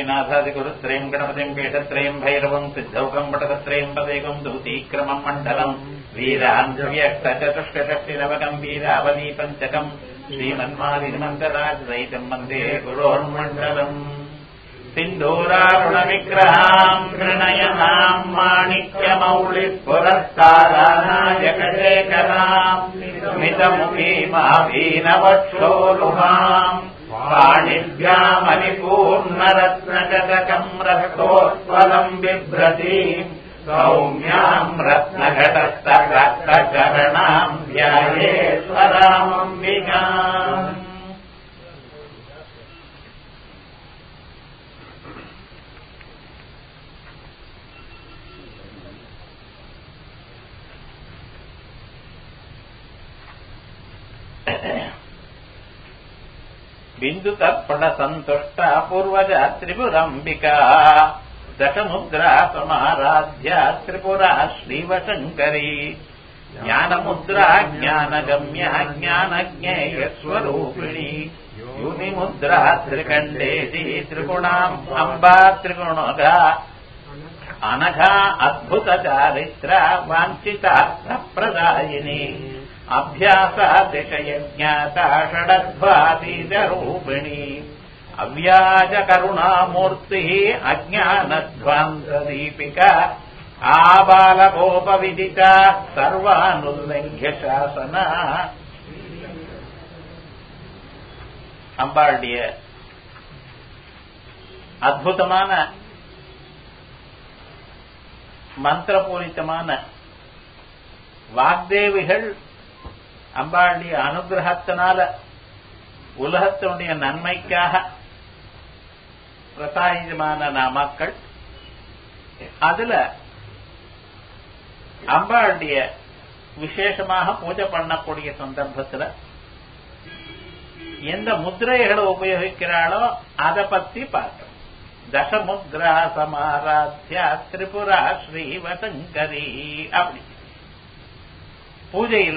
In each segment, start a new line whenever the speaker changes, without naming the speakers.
श्रीनाथादिगुरुत्रयम् गणपतिम् पीठत्रयम् भैरवम् सिद्धौकम् पटकत्रयम् पदेकम् दूतीक्रमम् मण्डलम् वीराञ्जव्यक्तचतुष्कषष्टिनवकम् वीरावली पञ्चकम् श्रीमन्मादिमन्तराजसहितम् वन्दे गुरोर्मण्डलम् सिन्दूरारुणविग्रहाम् कृणयनाम् माणिक्यमौलिः पुरस्कारानायकशेखराम् स्मितमुखीमाभीनवक्षोरुहाम् पाणिभ्यामलिपूर्णरत्नगतकम् रक्तोत्पलम् बिभ्रतीम् सौम्याम् रत्नघटस्तरक्तचरणाम् ध्यायेश्वरामम्बिकाम् बिन्दुतर्पणसन्तुष्टा पूर्वजा त्रिपुरम्बिका दशमुद्रा समाराध्या त्रिपुरा श्रीवशङ्करी ज्ञानमुद्रा ज्ञानगम्या ज्ञानज्ञेयस्वरूपिणी यूनिमुद्रा त्रिकण्डेशी त्रिगुणाम् अम्बा त्रिगुणगा अनघा अद्भुतचारित्रा वाञ्छितार्थप्रदायिनी अभ्यासातिशयज्ञाता षडध्वातीतरूपिणी अव्याजकरुणामूर्तिः अज्ञानध्वान्तदीपिका आबालकोपविदिता सर्वानुल्लङ्घ्य शासना அம்பாளுடைய அற்புதமான மந்திரபூரித்தமான வாக்தேவிகள் அம்பாளுடைய அனுகிரகத்தினால உலகத்தினுடைய நன்மைக்காக பிரசாயிதமான நாமக்கள் அதுல அம்பாளுடைய விசேஷமாக பூஜை பண்ணக்கூடிய சந்தர்ப்பத்தில் எந்த முத்திரைகளை உபயோகிக்கிறாளோ அதை பத்தி பார்த்தோம் தசமுத்ரா சமாராத்யா திரிபுரா ஸ்ரீவசங்கரி அப்படி பூஜையில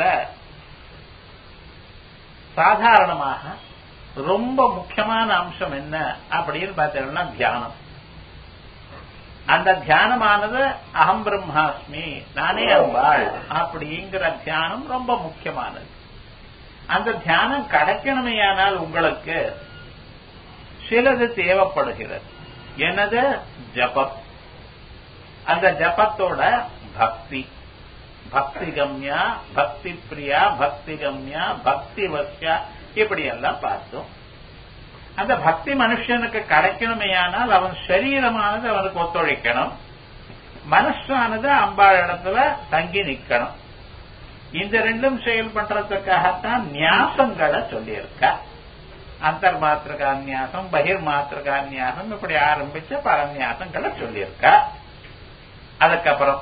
சாதாரணமாக ரொம்ப முக்கியமான அம்சம் என்ன அப்படின்னு பார்த்தீங்கன்னா தியானம் அந்த தியானமானது அகம் பிரம்மாஸ்மி நானே அம்பாள் அப்படிங்கிற தியானம் ரொம்ப முக்கியமானது அந்த தியானம் கிடைக்கணுமையானால் உங்களுக்கு சிலது தேவைப்படுகிறது என்னது ஜபம் அந்த ஜபத்தோட பக்தி பக்தி கம்யா பக்தி பிரியா பக்தி கம்யா பக்தி வசியா இப்படி எல்லாம் பார்த்தோம் அந்த பக்தி மனுஷனுக்கு கிடைக்கணுமையானால் அவன் சரீரமானது அவனுக்கு ஒத்துழைக்கணும் மனசானது அம்பாள் இடத்துல தங்கி நிக்கணும் இந்த ரெண்டும் செயல்படுறதுக்காகத்தான் நியாசங்களை சொல்லியிருக்க அந்தர் மாத்திரகா நியாசம் பகிர் மாத்திரகா நியாசம் இப்படி ஆரம்பிச்ச பல நியாசங்களை சொல்லியிருக்க அதுக்கப்புறம்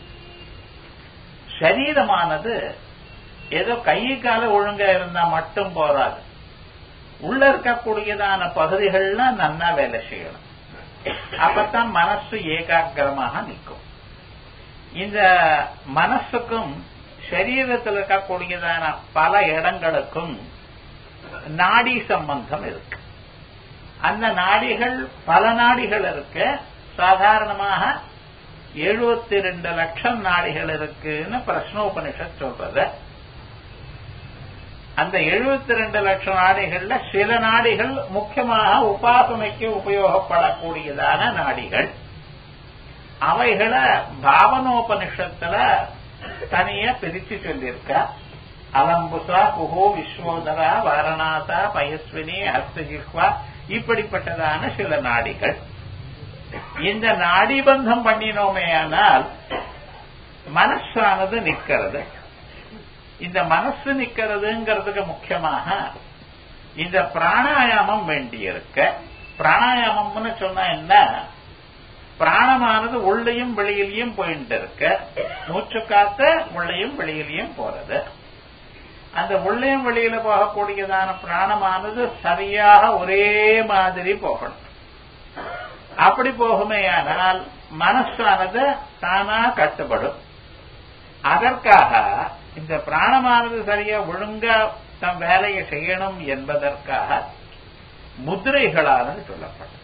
சரீரமானது ஏதோ கை கால ஒழுங்கா இருந்தா மட்டும் போராது உள்ள இருக்கக்கூடியதான பகுதிகள்லாம் நன்னா வேலை செய்யணும் அப்பத்தான் மனசு ஏகாகிரமாக நிற்கும் இந்த மனசுக்கும் சரீரத்தில் இருக்கக்கூடியதான பல இடங்களுக்கும் நாடி சம்பந்தம் இருக்கு அந்த நாடிகள் பல நாடிகள் இருக்கு சாதாரணமாக எழுபத்தி ரெண்டு லட்சம் நாடிகள் இருக்குன்னு பிரஷ்னோபனிஷத் சொல்றது அந்த எழுபத்தி ரெண்டு லட்சம் நாடிகள்ல சில நாடிகள் முக்கியமாக உபாசனைக்கு உபயோகப்படக்கூடியதான நாடிகள் அவைகளை பாவனோபனிஷத்துல தனியா பிரிச்சு சொல்லியிருக்க அலம்புசா குஹோ விஸ்வோதரா வாரணாசா பயஸ்வினி அஸ்தஜிஹ்வா இப்படிப்பட்டதான சில நாடிகள் இந்த நாடி பந்தம் பண்ணினோமே ஆனால் மனசானது நிற்கிறது இந்த மனசு நிக்கிறதுங்கிறதுக்கு முக்கியமாக இந்த பிராணாயாமம் வேண்டியிருக்க பிராணாயாமம்னு சொன்னா என்ன பிராணமானது உள்ளையும் வெளியிலையும் போயிட்டு இருக்க மூச்சு காத்த உள்ளையும் வெளியிலையும் போறது அந்த உள்ளையும் வெளியில போகக்கூடியதான பிராணமானது சரியாக ஒரே மாதிரி போகணும் அப்படி போகுமேயானால் மனசானது தானா கட்டுப்படும் அதற்காக இந்த பிராணமானது சரியா ஒழுங்கா தம் வேலையை செய்யணும் என்பதற்காக முதிரைகளானது சொல்லப்படும்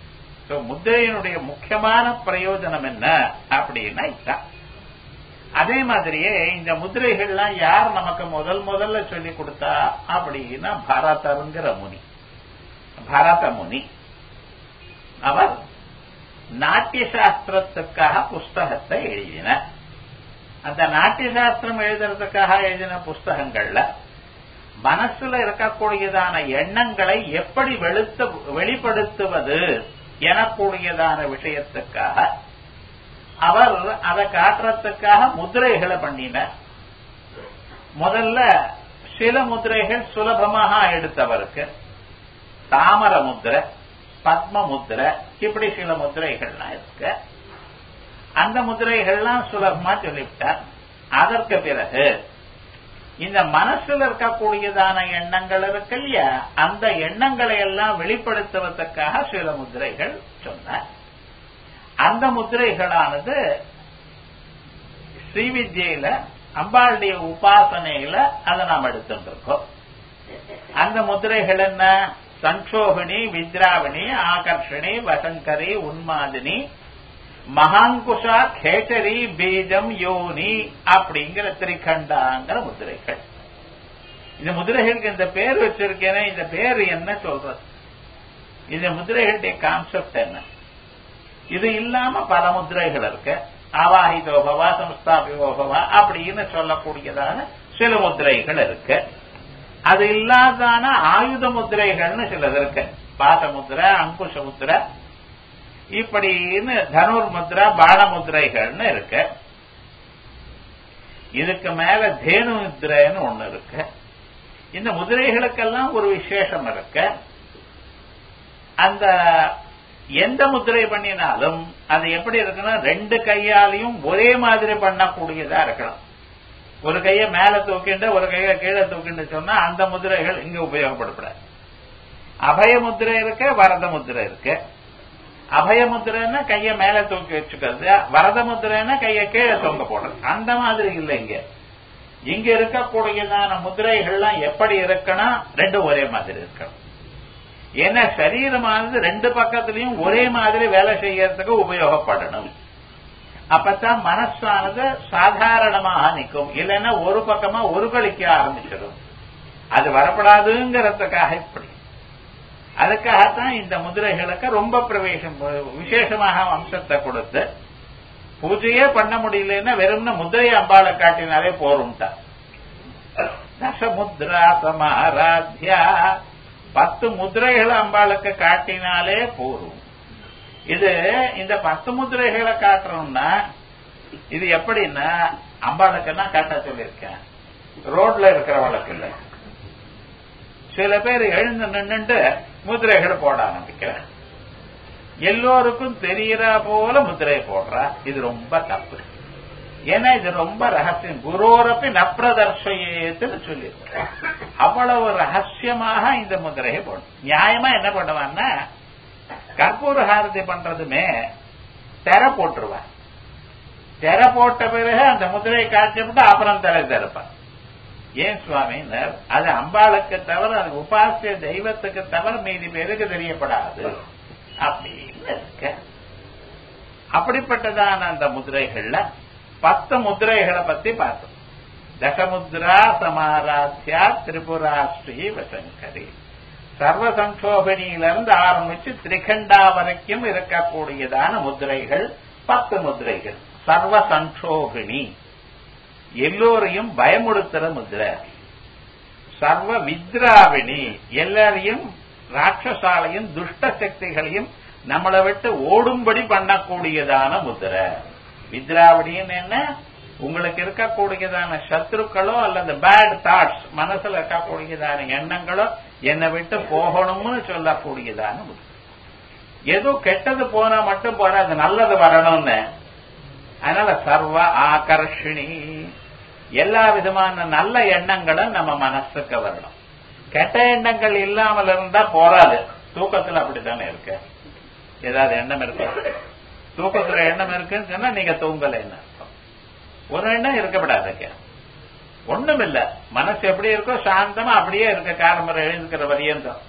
சோ முத்திரையினுடைய முக்கியமான பிரயோஜனம் என்ன அப்படின்னா இதுதான் அதே மாதிரியே இந்த முதிரைகள்லாம் யார் நமக்கு முதல் முதல்ல சொல்லி கொடுத்தா அப்படின்னா பரதருங்கிற முனி பரத முனி அவர் நாட்டிய சாஸ்திரத்துக்காக புஸ்தகத்தை எழுதினார் அந்த நாட்டிய சாஸ்திரம் எழுதுறதுக்காக எழுதின புஸ்தகங்கள்ல மனசுல இருக்கக்கூடியதான எண்ணங்களை எப்படி வெளுத்து வெளிப்படுத்துவது எனக்கூடியதான விஷயத்துக்காக அவர் அதை காட்டுறதுக்காக முதிரைகளை பண்ணினார் முதல்ல சில முதிரைகள் சுலபமாக எடுத்தவருக்கு தாமர முத்திரை பத்ம முத்திரை இப்படி சில முத்திரைகள்லாம் இருக்கு அந்த முதிரைகள்லாம் சுலபமா சொல்லிவிட்டார் அதற்கு பிறகு இந்த மனசுல இருக்கக்கூடியதான எண்ணங்கள் இருக்கு இல்லையா அந்த எண்ணங்களை எல்லாம் வெளிப்படுத்துவதற்காக சில முதிரைகள் சொன்னார் அந்த முதிரைகளானது ஸ்ரீவித்யில அம்பாளுடைய உபாசனையில அதை நாம் எடுத்துட்டு இருக்கோம் அந்த முதிரைகள் என்ன சங்கோபிணி வித்ராவிணி ஆகர்ஷணி வசங்கரி உன்மாதினி மகாங்குஷா கேட்டரி பீஜம் யோனி அப்படிங்கிற திரிகண்டாங்கிற முதிரைகள் இந்த முதிரைகளுக்கு இந்த பேர் வச்சிருக்கேனே இந்த பேர் என்ன சொல்றது இந்த முதிரைகளுடைய கான்செப்ட் என்ன இது இல்லாம பல முதிரைகள் இருக்கு ஆவாஹிதோபவா சம்ஸ்தாபியோபவா அப்படின்னு சொல்லக்கூடியதான சில முதிரைகள் இருக்கு அது இல்லாதான ஆயுத முதிரைகள்னு சிலது இருக்கு பாச முத்திரை அங்குஷ முத்திரை இப்படின்னு தனுர் முத்ரா பான முத்திரைகள்னு இருக்கு இதுக்கு மேல தேனு முத்திரைன்னு ஒண்ணு இருக்கு இந்த முதிரைகளுக்கெல்லாம் ஒரு விசேஷம் இருக்கு அந்த எந்த முத்திரை பண்ணினாலும் அது எப்படி இருக்குன்னா ரெண்டு கையாலையும் ஒரே மாதிரி பண்ணக்கூடியதா இருக்கணும் ஒரு கையை மேல தூக்கிண்டு ஒரு கையை கீழே தூக்கிண்டு சொன்னா அந்த முதிரைகள் இங்க உபயோகப்படப்படாது அபய முத்திரை இருக்கு வரத முத்திரை இருக்கு அபய முத்திரைன்னா கைய மேல தூக்கி வச்சுக்கிறது வரத முத்திரைன்னா கைய கீழே தொங்க போடுறது அந்த மாதிரி இல்லை இங்க இங்க இருக்கக்கூடியதான முதிரைகள்லாம் எப்படி இருக்கணும் ரெண்டும் ஒரே மாதிரி இருக்கணும் ஏன்னா சரீரமானது ரெண்டு பக்கத்திலையும் ஒரே மாதிரி வேலை செய்யறதுக்கு உபயோகப்படணும் அப்பதான் மனசானது சாதாரணமாக நிற்கும் இல்லைன்னா ஒரு பக்கமா ஒரு கழிக்க ஆரம்பிச்சிடும் அது வரப்படாதுங்கிறதுக்காக இப்படி அதுக்காகத்தான் இந்த முதிரைகளுக்கு ரொம்ப பிரவேசம் விசேஷமாக அம்சத்தை கொடுத்து பூஜையே பண்ண முடியலன்னா வெறும்னா முதிரை அம்பாளை காட்டினாலே போரும்ட்டா தசமுத்ரா சமாராத்யா பத்து முதிரைகளை அம்பாளுக்கு காட்டினாலே போரும் இது இந்த பத்து முதிரைகளை காட்டுறோம்னா இது எப்படின்னா அம்பாளுக்குன்னா காட்ட சொல்லியிருக்கேன் ரோட்ல இருக்கிறவளுக்கு இல்ல சில பேர் எழுந்து நின்றுட்டு முதிரைகளை போட ஆரம்பிக்கிறேன் எல்லோருக்கும் தெரியறா போல முதிரை போடுறா இது ரொம்ப தப்பு ஏன்னா இது ரொம்ப ரகசியம் குரோரப்பி நப்பிரதர்ஷயேத்துன்னு சொல்லியிருக்க அவ்வளவு ரகசியமாக இந்த முதிரையை போடும் நியாயமா என்ன பண்ணுவான்னா கற்பூர ஹாரதி பண்றதுமே தெர போட்டுருவான் தெர போட்ட பிறகு அந்த முதிரையை காய்ச்சிவிட்டு அப்புறம் தெரை திறப்பான் ஏன் சுவாமினர் அது அம்பாளுக்கு தவிர அது உபாசிய தெய்வத்துக்கு தவிர மீதி பேருக்கு தெரியப்படாது அப்படின்னு இருக்க அப்படிப்பட்டதான அந்த முதிரைகள்ல பத்து முதிரைகளை பத்தி பார்த்தோம் தசமுத்ரா சமாராத்யா திரிபுரா ஸ்ரீ வசங்கரி சர்வ சங்கோபனியிலிருந்து ஆரம்பிச்சு திரிகண்டா வரைக்கும் இருக்கக்கூடியதான முதிரைகள் பத்து முதிரைகள் சர்வ சங்கோபிணி எல்லோரையும் பயமுடுத்துற முதிரை சர்வ வித்ராவிணி எல்லாரையும் ராட்சசாலையும் துஷ்ட சக்திகளையும் நம்மளை விட்டு ஓடும்படி பண்ணக்கூடியதான முதிரை வித்ராவடின்னு என்ன உங்களுக்கு இருக்கக்கூடியதான சத்ருக்களோ அல்லது பேட் தாட்ஸ் மனசுல இருக்கக்கூடியதான எண்ணங்களோ என்னை விட்டு போகணும்னு சொல்லக்கூடியதான முதிரை ஏதோ கெட்டது போனா மட்டும் போறாது நல்லது வரணும்னு அதனால சர்வ ஆகர்ஷிணி எல்லா விதமான நல்ல எண்ணங்களும் நம்ம மனசுக்கு வரணும் கெட்ட எண்ணங்கள் இல்லாமல் இருந்தா போராது தூக்கத்துல அப்படித்தானே இருக்கு ஏதாவது எண்ணம் இருக்கு தூக்கத்துல எண்ணம் இருக்குன்னு சொன்னா நீங்க தூங்கலைன்னு அர்த்தம் ஒரு எண்ணம் இருக்கப்படாதுங்க ஒண்ணும் இல்ல மனசு எப்படி இருக்கோ சாந்தமா அப்படியே இருக்க காலம்பரம் எழுந்துக்கிற வரியந்தம்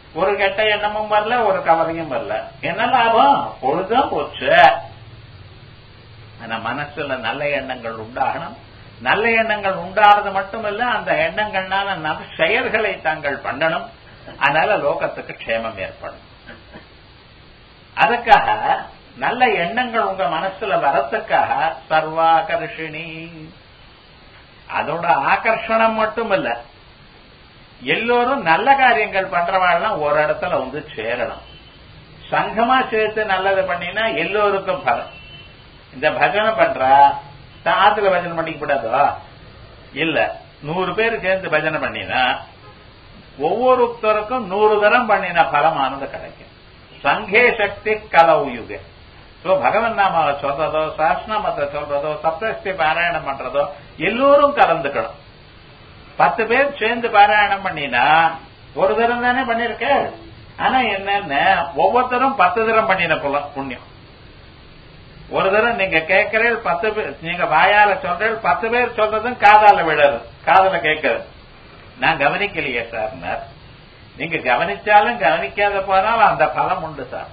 ஒரு கெட்ட எண்ணமும் வரல ஒரு கவலையும் வரல என்ன லாபம் பொழுதும் போச்சு ஆனா மனசுல நல்ல எண்ணங்கள் உண்டாகணும் நல்ல எண்ணங்கள் உண்டாறது மட்டுமல்ல அந்த எண்ணங்கள்னால நல்ல செயல்களை தாங்கள் பண்ணணும் அதனால லோகத்துக்கு க்ஷேமம் ஏற்படும் அதுக்காக நல்ல எண்ணங்கள் உங்க மனசுல வரத்துக்காக சர்வாகர்ஷிணி அதோட ஆகர்ஷணம் மட்டும் இல்ல எல்லோரும் நல்ல காரியங்கள் பண்றவாள்லாம் ஒரு இடத்துல வந்து சேரணும் சங்கமா சேர்த்து நல்லது பண்ணினா எல்லோருக்கும் பலம் இந்த பஜனை பண்றா ஆத்துல பஜனை பண்ணிக்க கூடாதோ இல்ல நூறு பேர் சேர்ந்து பஜனை பண்ணினா ஒவ்வொருத்தருக்கும் நூறு தரம் பண்ணின பலமானது கிடைக்கும் சங்கே சக்தி கலவுயுக சோ பகவன் நாமாவை சொல்றதோ சாஸ்நாமத்தை சொல்றதோ சப்தஸ்தி பாராயணம் பண்றதோ எல்லோரும் கலந்துக்கணும் பத்து பேர் சேர்ந்து பாராயணம் பண்ணினா ஒரு தரம் தானே பண்ணிருக்க ஆனா என்னன்னு ஒவ்வொருத்தரும் பத்து தரம் பண்ணின புண்ணியம் ஒரு தரம் நீங்க கேட்கிறீர்கள் பத்து பேர் நீங்க வாயால சொல்றீர்கள் பத்து பேர் சொல்றதும் காதால விழறது காதல கேட்கறது நான் கவனிக்கலையே சார் நீங்க கவனிச்சாலும் கவனிக்காத போனாலும் அந்த பலம் உண்டு சார்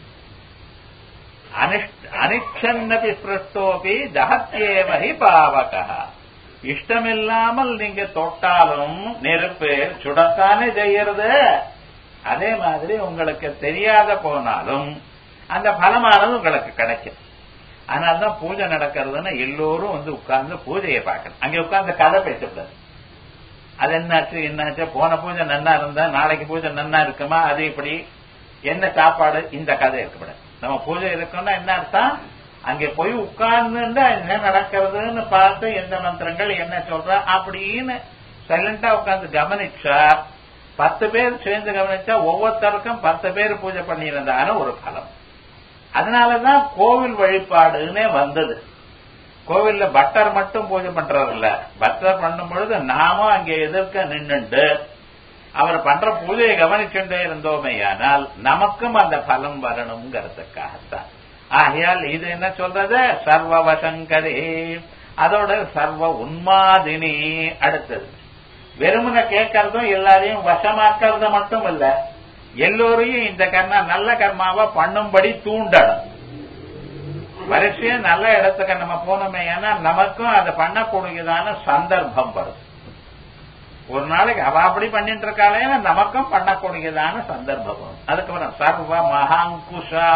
அனிச்சன்னபி சிருஷ்டோபி தகத்தேவகி பாவகா இஷ்டமில்லாமல் நீங்க தொட்டாலும் நெருப்பு சுடத்தானே செய்யறது அதே மாதிரி உங்களுக்கு தெரியாத போனாலும் அந்த பலமானது உங்களுக்கு கிடைக்கும் அதனாலதான் பூஜை நடக்கிறதுன்னு எல்லோரும் வந்து உட்கார்ந்து பூஜையை பார்க்கணும் அங்க உட்கார்ந்து கதை பேசக்கூடாது அது என்னாச்சு என்னாச்சு போன பூஜை நன்னா இருந்தா நாளைக்கு பூஜை நன்னா இருக்குமா அது இப்படி என்ன சாப்பாடு இந்த கதை இருக்கக்கூடாது நம்ம பூஜை இருக்கோம்னா என்ன அர்த்தம் அங்கே போய் உட்கார்ந்து என்ன நடக்கிறதுன்னு பார்த்து எந்த மந்திரங்கள் என்ன சொல்ற அப்படின்னு சைலண்டா உட்கார்ந்து கவனிச்சா பத்து பேர் சேர்ந்து கவனிச்சா ஒவ்வொருத்தருக்கும் பத்து பேர் பூஜை பண்ணியிருந்தான ஒரு பலம் அதனாலதான் கோவில் வழிபாடுன்னே வந்தது கோவில்ல பட்டர் மட்டும் பூஜை பண்றது இல்ல பட்டர் பண்ணும் பொழுது நாமும் அங்கே எதிர்க்க நின்னுண்டு அவர் பண்ற பூஜையை கவனிச்சுட்டே இருந்தோமே ஆனால் நமக்கும் அந்த பலம் வரணுங்கிறதுக்காகத்தான் ஆகையால் இது என்ன சொல்றது சர்வ வசங்கரே அதோட சர்வ உன்மாதினி அடுத்தது வெறுமனை கேட்கறதும் எல்லாரையும் வசமாக்கிறது மட்டும் இல்ல எல்லோரையும் இந்த கர்மா நல்ல கர்மாவை பண்ணும்படி தூண்டணும் வரிசையா நல்ல இடத்துக்கு நம்ம போனோமே ஏன்னா நமக்கும் அதை பண்ணக்கூடியதான சந்தர்ப்பம் வரும் ஒரு நாளைக்கு அவ அப்படி பண்ணிட்டு இருக்காளே நமக்கும் பண்ணக்கூடியதான சந்தர்ப்பம் வரும் அதுக்கப்புறம் சர்வ மகாங்குஷா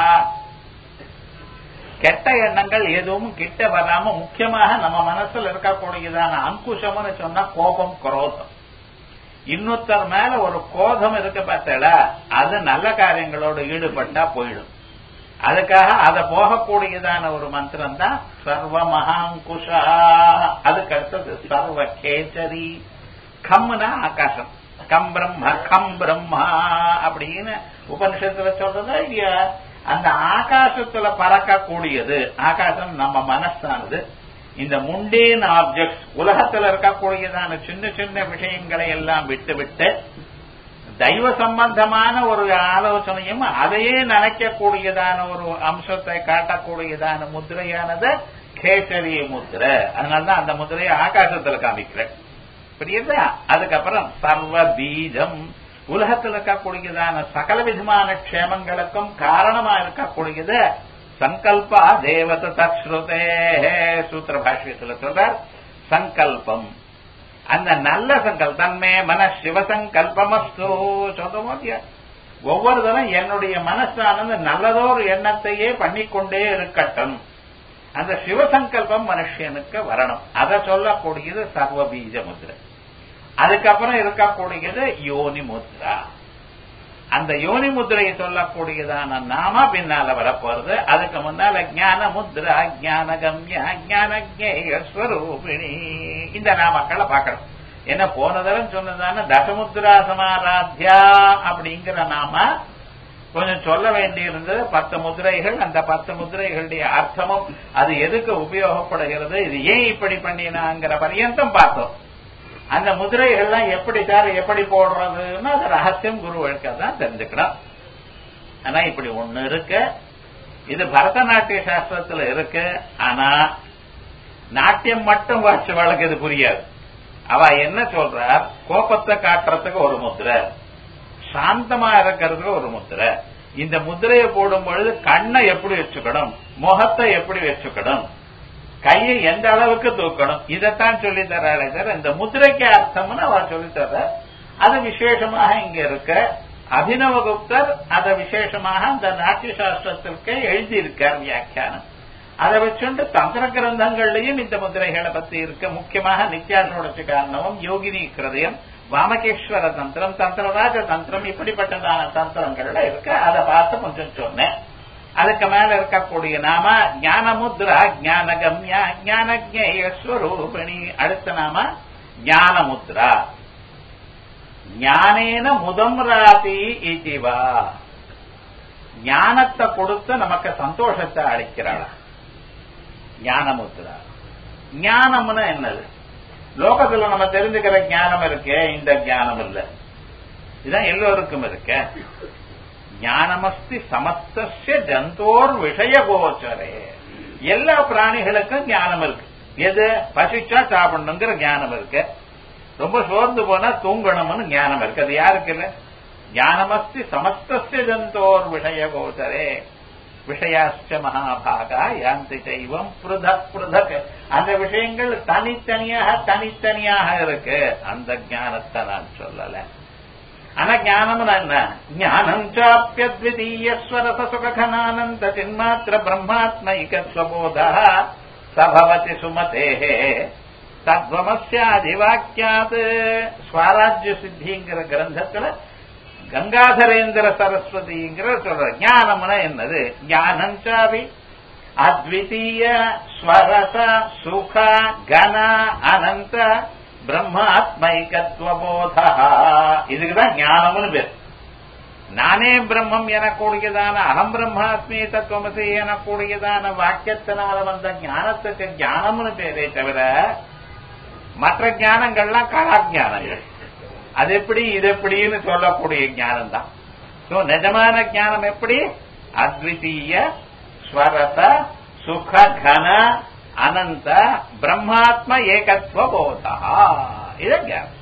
கெட்ட எண்ணங்கள் எதுவும் கிட்ட வராம முக்கியமாக நம்ம மனசுல இருக்கக்கூடியதான அங்குஷம்னு சொன்னா கோபம் குரோதம் இன்னொருத்தர் மேல ஒரு கோபம் இருக்க பார்த்தல அது நல்ல காரியங்களோட ஈடுபட்டா போயிடும் அதுக்காக அதை போகக்கூடியதான ஒரு மந்திரம் தான் சர்வ மகாங்குஷா அதுக்கு அடுத்தது சர்வ கேச்சரி கம்னா ஆகாசம் கம் பிரம்மா கம் பிரம்மா அப்படின்னு உபனிஷத்துல சொல்றதா இல்லையா அந்த ஆகாசத்துல பறக்கக்கூடியது ஆகாசம் நம்ம மனசானது இந்த முண்டேன் ஆப்ஜெக்ட்ஸ் உலகத்துல இருக்கக்கூடியதான சின்ன சின்ன விஷயங்களை எல்லாம் விட்டு விட்டு தெய்வ சம்பந்தமான ஒரு ஆலோசனையும் அதையே நினைக்கக்கூடியதான ஒரு அம்சத்தை காட்டக்கூடியதான முத்திரையானது கேசரிய முத்திரை அதனாலதான் அந்த முத்திரையை ஆகாசத்துல காமிக்கிறேன் புரியுதா அதுக்கப்புறம் சர்வ பீஜம் உலகத்தில் இருக்கக்கூடியதான சகல விதமான க்ஷேமங்களுக்கும் காரணமா இருக்கக்கூடியது சங்கல்பா தேவத தஸ்ருதே சூத்திர பாஷ்யத்தில் சொல்றார் சங்கல்பம் அந்த நல்ல சங்கல்பம் தன்மே மன சிவசங்கல்பமஸ்து சொல்றோமோ இல்லையா ஒவ்வொரு தரம் என்னுடைய மனசானது நல்லதோர் எண்ணத்தையே பண்ணிக்கொண்டே இருக்கட்டும் அந்த சிவசங்கல்பம் மனுஷனுக்கு வரணும் அதை சொல்லக்கூடியது சர்வ பீஜ முத்திரை அதுக்கப்புறம் இருக்கக்கூடியது யோனி முத்ரா அந்த யோனி முத்திரையை சொல்லக்கூடியதான நாம பின்னால வரப்போறது அதுக்கு முன்னால ஞான முத்ரா ஞான கம்யா ஞான ஸ்வரூபிணி இந்த நாமக்களை பார்க்கணும் என்ன போன தரம் சொன்னதான தசமுத்ரா சமாராத்யா அப்படிங்கிற நாம கொஞ்சம் சொல்ல வேண்டியிருந்தது பத்து முதிரைகள் அந்த பத்து முதிரைகளுடைய அர்த்தமும் அது எதுக்கு உபயோகப்படுகிறது இது ஏன் இப்படி பண்ணினாங்கிற பரியந்தம் பார்த்தோம் அந்த முதிரைகள்லாம் எப்படி சார் எப்படி போடுறதுன்னு அது ரகசியம் குருவழுக்க தான் தெரிஞ்சுக்கணும் ஆனா இப்படி ஒண்ணு இருக்கு இது பரதநாட்டிய சாஸ்திரத்துல இருக்கு ஆனா நாட்டியம் மட்டும் வாட்சவாளுக்கு இது புரியாது அவ என்ன சொல்றார் கோபத்தை காட்டுறதுக்கு ஒரு முத்திரை சாந்தமா இருக்கிறதுக்கு ஒரு முத்திரை இந்த முத்திரையை போடும் பொழுது கண்ணை எப்படி வச்சுக்கணும் முகத்தை எப்படி வச்சுக்கணும் கையை எந்த அளவுக்கு தூக்கணும் இதைத்தான் சொல்லி தர்றாளே தவிர இந்த முத்திரைக்கு அர்த்தம்னு அவர் சொல்லி தர்ற அது விசேஷமாக இங்க இருக்க அபினவகுப்தர் அதை விசேஷமாக அந்த நாட்டிய சாஸ்திரத்திற்கு எழுதியிருக்கார் வியாக்கியானம் அதை வச்சுண்டு தந்திர கிரந்தங்கள்லயும் இந்த முதிரைகளை பத்தி இருக்க முக்கியமாக நித்யாசோடச்சு காரணமும் யோகினி கிருதயம் வாமகேஸ்வர தந்திரம் தந்திரராஜ தந்திரம் இப்படிப்பட்டதான தந்திரங்கள்ல இருக்கு அதை பார்த்து கொஞ்சம் சொன்னேன் அதுக்கு மேல இருக்கக்கூடிய நாம ஞானமுத்ரா ஞானகம்யா ஞானஜேயஸ்வரூபிணி அடுத்த நாம ஞானமுத்ரா ஞானேன முதம் ராதி இதுவா ஞானத்தை கொடுத்து நமக்கு சந்தோஷத்தை அளிக்கிறாளா ஞானமுத்ரா ஞானம்னு என்னது லோகத்துல நம்ம தெரிஞ்சுக்கிற ஞானம் இருக்கே இந்த ஞானம் இல்ல இதுதான் எல்லோருக்கும் இருக்க ஞானமஸ்தி சமஸ்திய ஜந்தோர் விஷய கோச்சரே எல்லா பிராணிகளுக்கும் ஞானம் இருக்கு எது பசிச்சா சாப்பிடணுங்கிற ஞானம் இருக்கு ரொம்ப சோர்ந்து போனா தூங்கணும்னு ஞானம் இருக்கு அது யாருக்கு இல்ல ஞானமஸ்தி சமஸ்திய ஜந்தோர் விஷய கோச்சரே விஷயாச்ச மகாபாகா யாந்தி தெய்வம் புருதக் புருதக் அந்த விஷயங்கள் தனித்தனியாக தனித்தனியாக இருக்கு அந்த ஞானத்தை நான் சொல்லல ஆனா ஞானம் என்ன ஞானம் சாப்பியத்விதீயஸ்வரச சுககனானந்த சின்மாத்திர பிரம்மாத்மைகஸ்வபோத சபவதி சுமதே தத்வமஸ்யாதிவாக்கியாத் ஸ்வராஜ்ய சித்திங்கிற கிரந்தத்துல கங்காதரேந்திர சரஸ்வதிங்கிற சொல்ற ஞானம்னா என்னது ஞானம் சாவி அத்விதீய ஸ்வரச சுக கன அனந்த பிரம்மாத்மைகத்வபோத இதுக்குதான் ஞானம்னு பேர் நானே பிரம்மம் எனக்கூடியதான அகம் பிரம்மாத்மி தத்துவமசி எனக்கூடியதான வாக்கியத்தினால வந்த ஞானத்துக்கு ஞானம்னு பேரே தவிர மற்ற ஞானங்கள்லாம் கலாஜானங்கள் அது எப்படி இது எப்படின்னு சொல்லக்கூடிய ஞானம் தான் சோ நிஜமான ஞானம் எப்படி அத்விதீய ஸ்வரச சுக கன அனந்த பிரம்மாத்ம ஏகத்துவ போதா இது ஞானம்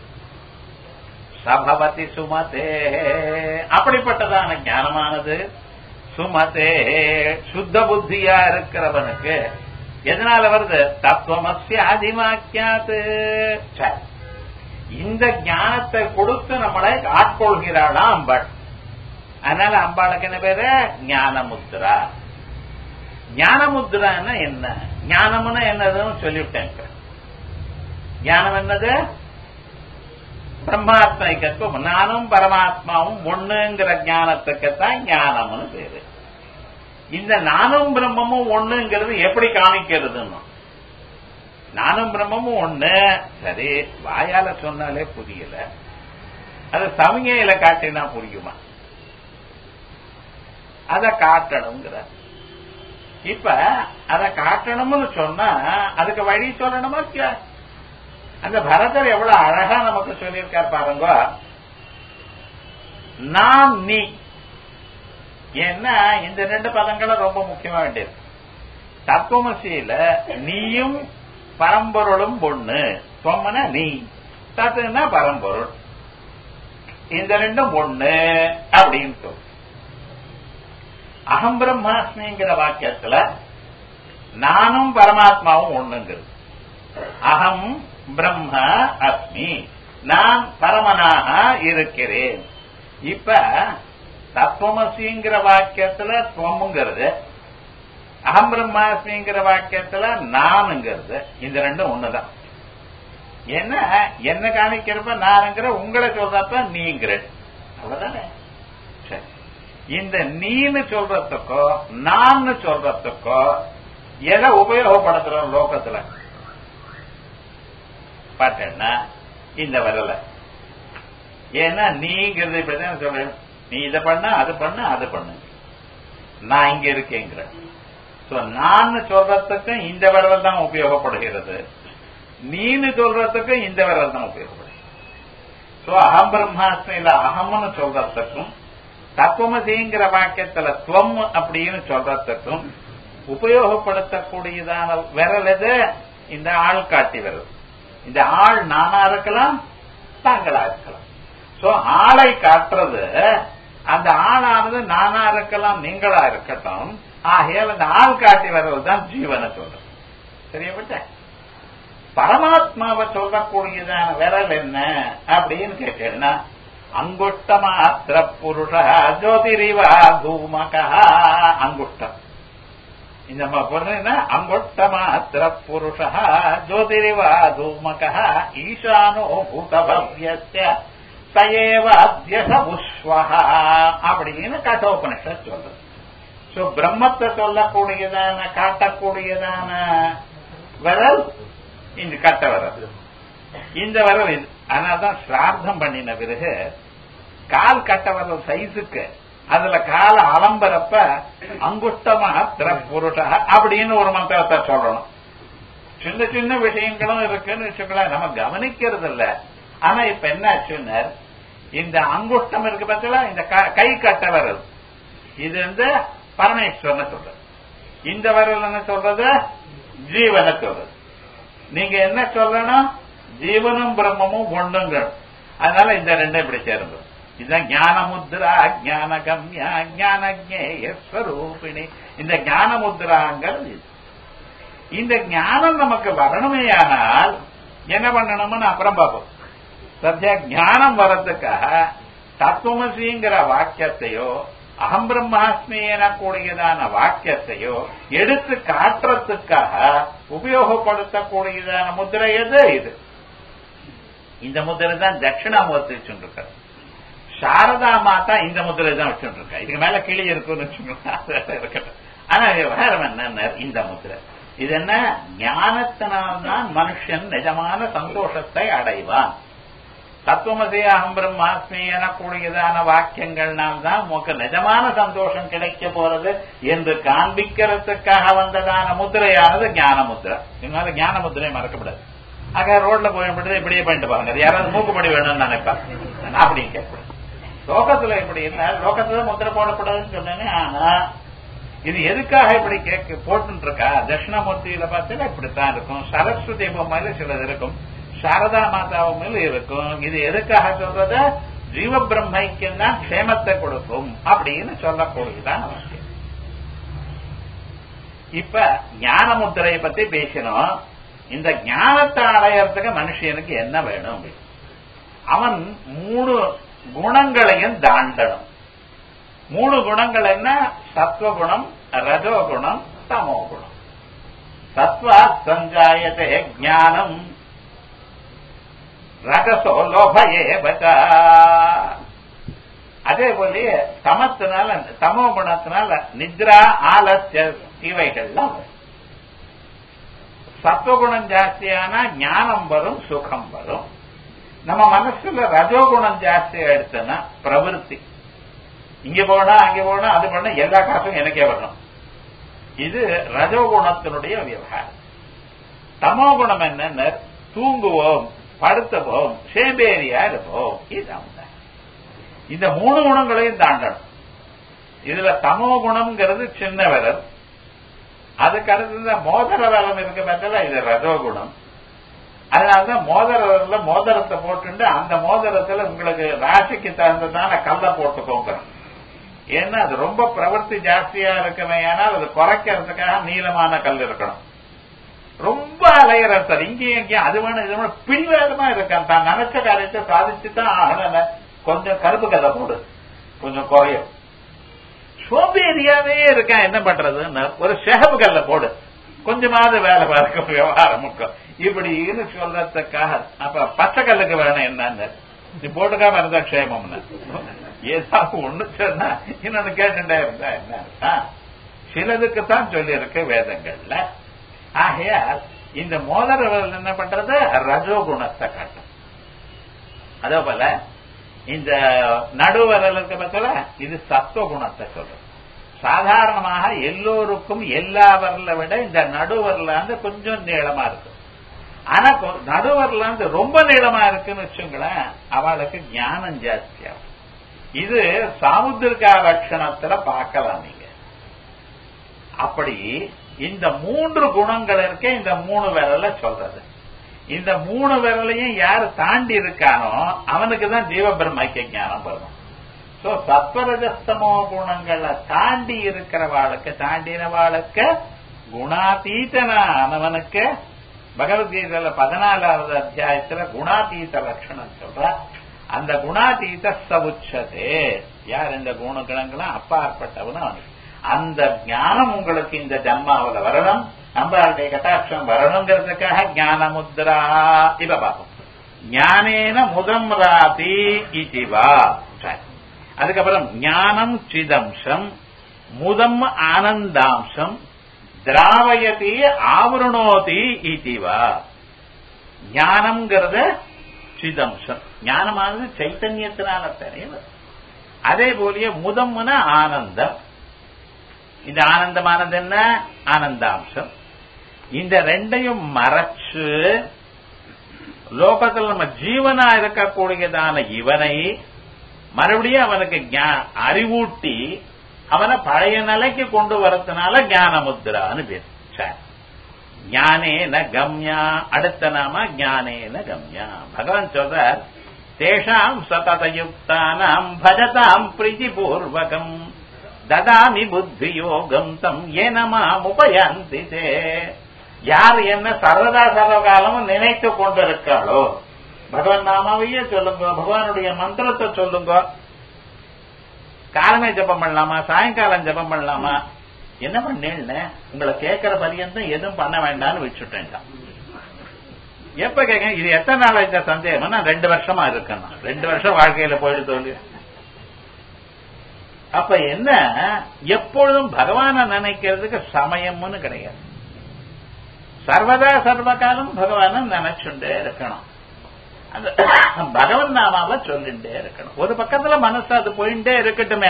சபவதி சுமதே அப்படிப்பட்டதான ஞானமானது சுமதே சுத்த புத்தியா இருக்கிறவனுக்கு எதனால வருது தத்துவமசிய அதிமாக்கியாது சரி இந்த ஞானத்தை கொடுத்து நம்மளை ஆட்கொள்கிறாளா அம்பாள் அதனால அம்பாளுக்கு என்ன பேரு ஞானமுத்ரா ஞானமுத்ரான்னா என்ன ஞானம்னா என்னதுன்னு சொல்லிவிட்டேன் ஞானம் என்னது பிரம்மாத்மைக்கத்துவம் நானும் பரமாத்மாவும் ஒண்ணுங்கிற ஞானத்துக்குத்தான் ஞானம்னு பேரு இந்த நானும் பிரம்மமும் ஒண்ணுங்கிறது எப்படி காமிக்கிறதுன்னு நானும் பிரம்மமும் ஒண்ணு சரி வாயால சொன்னாலே புரியல அது சமங்கையில காட்டினா புரியுமா அத காட்டணுங்கிற இப்ப அத காட்டணும்னு சொன்னா அதுக்கு வழி சொல்லணுமா இல்லையா? அந்த பரதர் எவ்வளவு அழகா நமக்கு சொல்லியிருக்கார் பாருங்க நான் நீ ஏன்னா இந்த ரெண்டு பதங்களும் ரொம்ப முக்கியமா வேண்டியது தத்துவமசியில நீயும் பரம்பொருளும் ஒண்ணு தொம்மன நீ தத்துனா பரம்பொருள் இந்த ரெண்டும் ஒண்ணு அப்படின்னு சொல்லு அகம் பிரம்மாஸ்மிங்கிற வாக்கியத்துல நானும் பரமாத்மாவும் ஒண்ணுங்கிறது அகம் பிரம்ம அஸ்மி நான் பரமனாக இருக்கிறேன் இப்ப தத்துவமசிங்கிற வாக்கியத்துல துவமுங்கிறது அகம் பிரம்மாஸ்மிங்கிற வாக்கியத்துல நானுங்கிறது இந்த ரெண்டும் ஒண்ணுதான் என்ன என்ன காமிக்கிறப்ப நானுங்கிற உங்களை சொல்றப்ப நீங்கிற அவ்வளவுதானே சரி இந்த நீன்னு சொல்றதுக்கோ நான் சொல்றதுக்கோ எதை உபயோகப்படுத்துறோம் லோகத்துல பார்த்தேன்னா இந்த வரல ஏன்னா நீங்கிறது இப்படிதான் சொல்றேன் நீ இதை பண்ண அது பண்ண அது பண்ணு நான் இங்க இருக்கேங்கிற சோ நான் சொல்றதுக்கு இந்த விரல் தான் உபயோகப்படுகிறது நீனு சொல்றதுக்கு இந்த விரல் தான் உபயோகப்படுகிறது சோ அகம் பிரம்மாஸ்மியில அகம்னு சொல்றதுக்கும் தத்துவமசிங்கிற வாக்கியத்துல துவம் அப்படின்னு சொல்றதுக்கும் உபயோகப்படுத்தக்கூடியதான விரல் எது இந்த ஆள் காட்டி விரல் இந்த ஆள் நானா இருக்கலாம் தாங்களா இருக்கலாம் சோ ஆளை காட்டுறது அந்த ஆளானது நானா இருக்கலாம் நீங்களா இருக்கட்டும் ஆகையால் அந்த ஆள் காட்டி வர்றதுதான் ஜீவனை சொல்றது தெரியப்பட்ட பரமாத்மாவை சொல்லக்கூடியதான விரல் என்ன அப்படின்னு கேட்டேன்னா அங்குஷ்ட மாத்திர புருஷ ஜோதிரிவா தூமகா அங்குஷ்டம் இந்த பொருள் அங்குஷ்ட மாத்திர புருஷ ஜோதிரிவா தூமக ஈசானோ பூதபவ்யஸ்ய சயேவ அத்தியச உஸ்வஹ அப்படின்னு கட்டோபனிஷத் சொல்றது சோ பிரம்மத்தை சொல்லக்கூடியதான காட்டக்கூடியதான விரல் இந்த கட்ட விரல் இந்த விரல் இது அதனால்தான் சிரார்த்தம் பண்ணின பிறகு கால் கட்ட விரல் சைஸுக்கு அதுல கால அலம்பரப்ப அங்குஷ்டமாத்திர புருஷ அப்படின்னு ஒரு மந்திரத்தை சொல்லணும் சின்ன சின்ன விஷயங்களும் இருக்குன்னு வச்சுக்கலாம் நம்ம கவனிக்கிறது இல்ல ஆனா இப்ப என்ன ஆச்சுன்னு இந்த அங்குஷ்டம் இருக்கு பார்த்தீங்களா இந்த கை கட்ட விரல் இது வந்து பரமேஸ்வரன் சொல்றது இந்த விரல் என்ன சொல்றது ஜீவனை சொல்றது நீங்க என்ன சொல்லணும் ஜீவனும் பிரம்மமும் ஒண்ணுங்கள் அதனால இந்த ரெண்டும் இப்படி சேருங்க இதுதான் ஞான முத்ரா ஞான கம்யா ஞான ஸ்வரூபிணி இந்த ஞான முத்ராங்கிறது இது இந்த ஞானம் நமக்கு வரணுமேயானால் என்ன பண்ணணும்னு அப்புறம் பார்ப்போம் சத்யா ஞானம் வர்றதுக்காக தத்துவமசிங்கிற வாக்கியத்தையோ அகம் பிரம்மாஸ்மி எனக்கூடியதான வாக்கியத்தையோ எடுத்து காட்டுறதுக்காக உபயோகப்படுத்தக்கூடியதான முத்திரை எது இது இந்த முத்திரை தான் தட்சிணாமூர்த்தி வச்சுருக்காரு சாரதா மாதா இந்த முத்திரை தான் வச்சுருக்கா இதுக்கு மேல கிளி இருக்குன்னு வச்சுக்கோங்க இருக்கட்டும் ஆனா விவகாரம் என்ன இந்த முத்திரை இது என்ன ஞானத்தினால்தான் மனுஷன் நிஜமான சந்தோஷத்தை அடைவான் தத்துவமசி அகம் பிரம்மாஸ்மி எனக்கூடியதான வாக்கியங்கள்னால் தான் உனக்கு நிஜமான சந்தோஷம் கிடைக்க போறது என்று காண்பிக்கிறதுக்காக வந்ததான முத்திரையானது ஞான முத்திரை இதனால ஞான முத்திரை மறக்கப்படாது ஆக ரோட்ல போய் இப்படியே பண்ணிட்டு பாருங்க அது யாராவது மூக்குப்படி வேணும்னு நினைப்பாங்க அப்படி கேட்கக்கூடாது லோகத்துல இப்படி இருந்தா லோகத்துல முத்திரை போடக்கூடாதுன்னு சொன்னேனே ஆனா இது எதுக்காக இப்படி கேட்க போட்டு இருக்கா தட்சிணாமூர்த்தியில பார்த்தா இப்படித்தான் இருக்கும் சரஸ்வதி பொம்மையில சிலது இருக்கும் சாரதா மாதாவும் மேல இருக்கும் இது எதுக்காக சொல்றது ஜீவ பிரம்மைக்கும் தான் க்ஷேமத்தை கொடுக்கும் அப்படின்னு சொல்லக்கூடியதான் அவசியம் இப்ப ஞான முத்திரையை பத்தி பேசினோம் இந்த ஞானத்தை அடையறதுக்கு மனுஷனுக்கு என்ன வேணும் அவன் மூணு குணங்களையும் தாண்டணும் மூணு குணங்கள் என்ன சத்வகுணம் ரஜோகுணம் தமோ குணம் சத்வா சஞ்சாயத்தை ஞானம் ரகசோ லோபயே பச்சா அதே போல தமத்தினால தமோ குணத்தினால நித்ரா ஆலசிய இவைகள்லாம் சத்வகுணம் ஜாஸ்தியானா ஞானம் வரும் சுகம் வரும் நம்ம மனசுல ரஜோகுணம் ஜாஸ்தியா எடுத்தோன்னா பிரவருத்தி இங்க போனா அங்க போனா அது பண்ண எல்லா காசும் எனக்கே வரணும் இது ரஜோகுணத்தினுடைய விவகாரம் தமோ குணம் என்னன்னு தூங்குவோம் படுத்துவோம் சேம்பேரியா இருப்போம் இதுதான் இந்த மூணு குணங்களையும் தாண்டணும் இதுல தமோ குணம்ங்கிறது சின்ன விரல் அதுக்கு அடுத்து இந்த மோதிர விரலம் இருக்கு பார்த்தல இது ரஜோகுணம் அதனாலதான் மோதிரத்துல மோதிரத்தை போட்டுட்டு அந்த மோதிரத்துல உங்களுக்கு ராசிக்கு தகுந்ததான கல்லை போட்டுக்கோங்க ஏன்னா அது ரொம்ப பிரவர்த்தி ஜாஸ்தியா இருக்குமே ஆனால் அது குறைக்கிறதுக்காக நீளமான கல் இருக்கணும் ரொம்ப அலையிற சார் இங்கேயும் இங்கேயும் அது வேணும் இது வேணும் பிடிவாதமா இருக்கான் தான் நினைச்ச காரியத்தை சாதிச்சு தான் ஆகணும் கொஞ்சம் கருப்பு கதை போடு கொஞ்சம் குறையும் சோம்பேறியாவே இருக்கான் என்ன பண்றதுன்னு ஒரு செகப்பு கல்ல போடு கொஞ்சமாவது வேலை பார்க்க விவகாரம் முக்கம் இப்படின்னு சொல்றதுக்காக அப்ப பச்சை கல்லுக்கு வேணும் என்னன்னு நீ போட்டுக்காம இருந்தா க்ஷேமம்னு ஏதாவது ஒண்ணு சொன்னா இன்னொன்னு கேட்டுட்டே இருந்தா என்ன சிலதுக்கு தான் சொல்லி இருக்கு வேதங்கள்ல ஆகையால் இந்த மோதிர என்ன பண்றது ரஜோகுணத்தை காட்டும் அதே போல இந்த நடுவரலுக்கு பத்தில இது சத்துவகுணத்தை சொல்றது சாதாரணமாக எல்லோருக்கும் எல்லா வரல விட இந்த நடுவரல வந்து கொஞ்சம் நீளமா இருக்கும் ஆனா நடுவரல வந்து ரொம்ப நீளமா இருக்குன்னு வச்சுங்களேன் அவளுக்கு ஞானம் ஜாஸ்தியாகும் இது சாமுத்திரிகா லட்சணத்துல பார்க்கலாம் நீங்க அப்படி இந்த மூன்று குணங்கள் இருக்க இந்த மூணு விரல சொல்றது இந்த மூணு விரலையும் யாரு தாண்டி இருக்கானோ அவனுக்கு தான் ஜீவ பிரம்மக்கிய ஞானம் வரும் சோ சத்வரஜஸ்தமோ குணங்களை தாண்டி இருக்கிறவாளுக்கு தாண்டினவாளுக்கு குணாதீதனானவனுக்கு பகவத்கீதையில பதினாலாவது அத்தியாயத்துல குணாதீத லட்சணம் சொல்ற அந்த குணாதீத சவுச்சதே யார் இந்த குணகணங்களும் அப்பாற்பட்டவனும் அவனுக்கு அந்த ஞானம் உங்களுக்கு இந்த ஜன்மாவில வரணும் நம்மளுடைய கட்டாட்சம் வரணுங்கிறதுக்காக ஞான முத்ரா இவ பார்ப்போம் ஞானேன முதம் ராதி இதுவா அதுக்கப்புறம் ஞானம் சிதம்சம் முதம் ஆனந்தாம்சம் திராவயதி ஆவருணோதி இதுவா ஞானம்ங்கிறத சிதம்சம் ஞானமானது சைத்தன்யத்தினால தெரியும் அதே போலிய முதம்னா ஆனந்தம் இந்த ஆனந்தமானது என்ன ஆனந்தாம்சம் இந்த ரெண்டையும் மறைச்சு லோகத்தில் நம்ம ஜீவனா இருக்கக்கூடியதான இவனை மறுபடியும் அவனுக்கு அறிவூட்டி அவனை பழைய நிலைக்கு கொண்டு வரதுனால ஞான முத்ரான்னு பேர் சரி ஞானேன கம்யா அடுத்த நாம ஞானேன கம்யா பகவான் சொல்றார் தேஷாம் சததயுக்தானாம் பஜதாம் பிரீதி பூர்வகம் ததாமி புத்தி யோகம் தம் ஏனமாம் உபயந்தி யார் என்ன சர்வதா சர்வகாலமும் நினைத்து கொண்டிருக்காளோ பகவான் நாமாவையே சொல்லுங்க பகவானுடைய மந்திரத்தை சொல்லுங்க காலமே ஜபம் பண்ணலாமா சாயங்காலம் ஜபம் பண்ணலாமா என்ன பண்ணேன்னு உங்களை கேட்கிற பரியந்தம் எதுவும் பண்ண வேண்டாம்னு வச்சுட்டேன் எப்ப கேட்க இது எத்தனை நாள் இந்த சந்தேகம் நான் ரெண்டு வருஷமா இருக்கேன் ரெண்டு வருஷம் வாழ்க்கையில போயிட்டு தோல்வி அப்ப என்ன எப்பொழுதும் பகவான நினைக்கிறதுக்கு சமயம்னு கிடையாது சர்வதா சர்வகாலம் பகவான நினைச்சுட்டே இருக்கணும் அந்த பகவன் நாமாவ சொல்லிட்டே இருக்கணும் ஒரு பக்கத்துல மனசு அது போயிட்டே இருக்கட்டுமே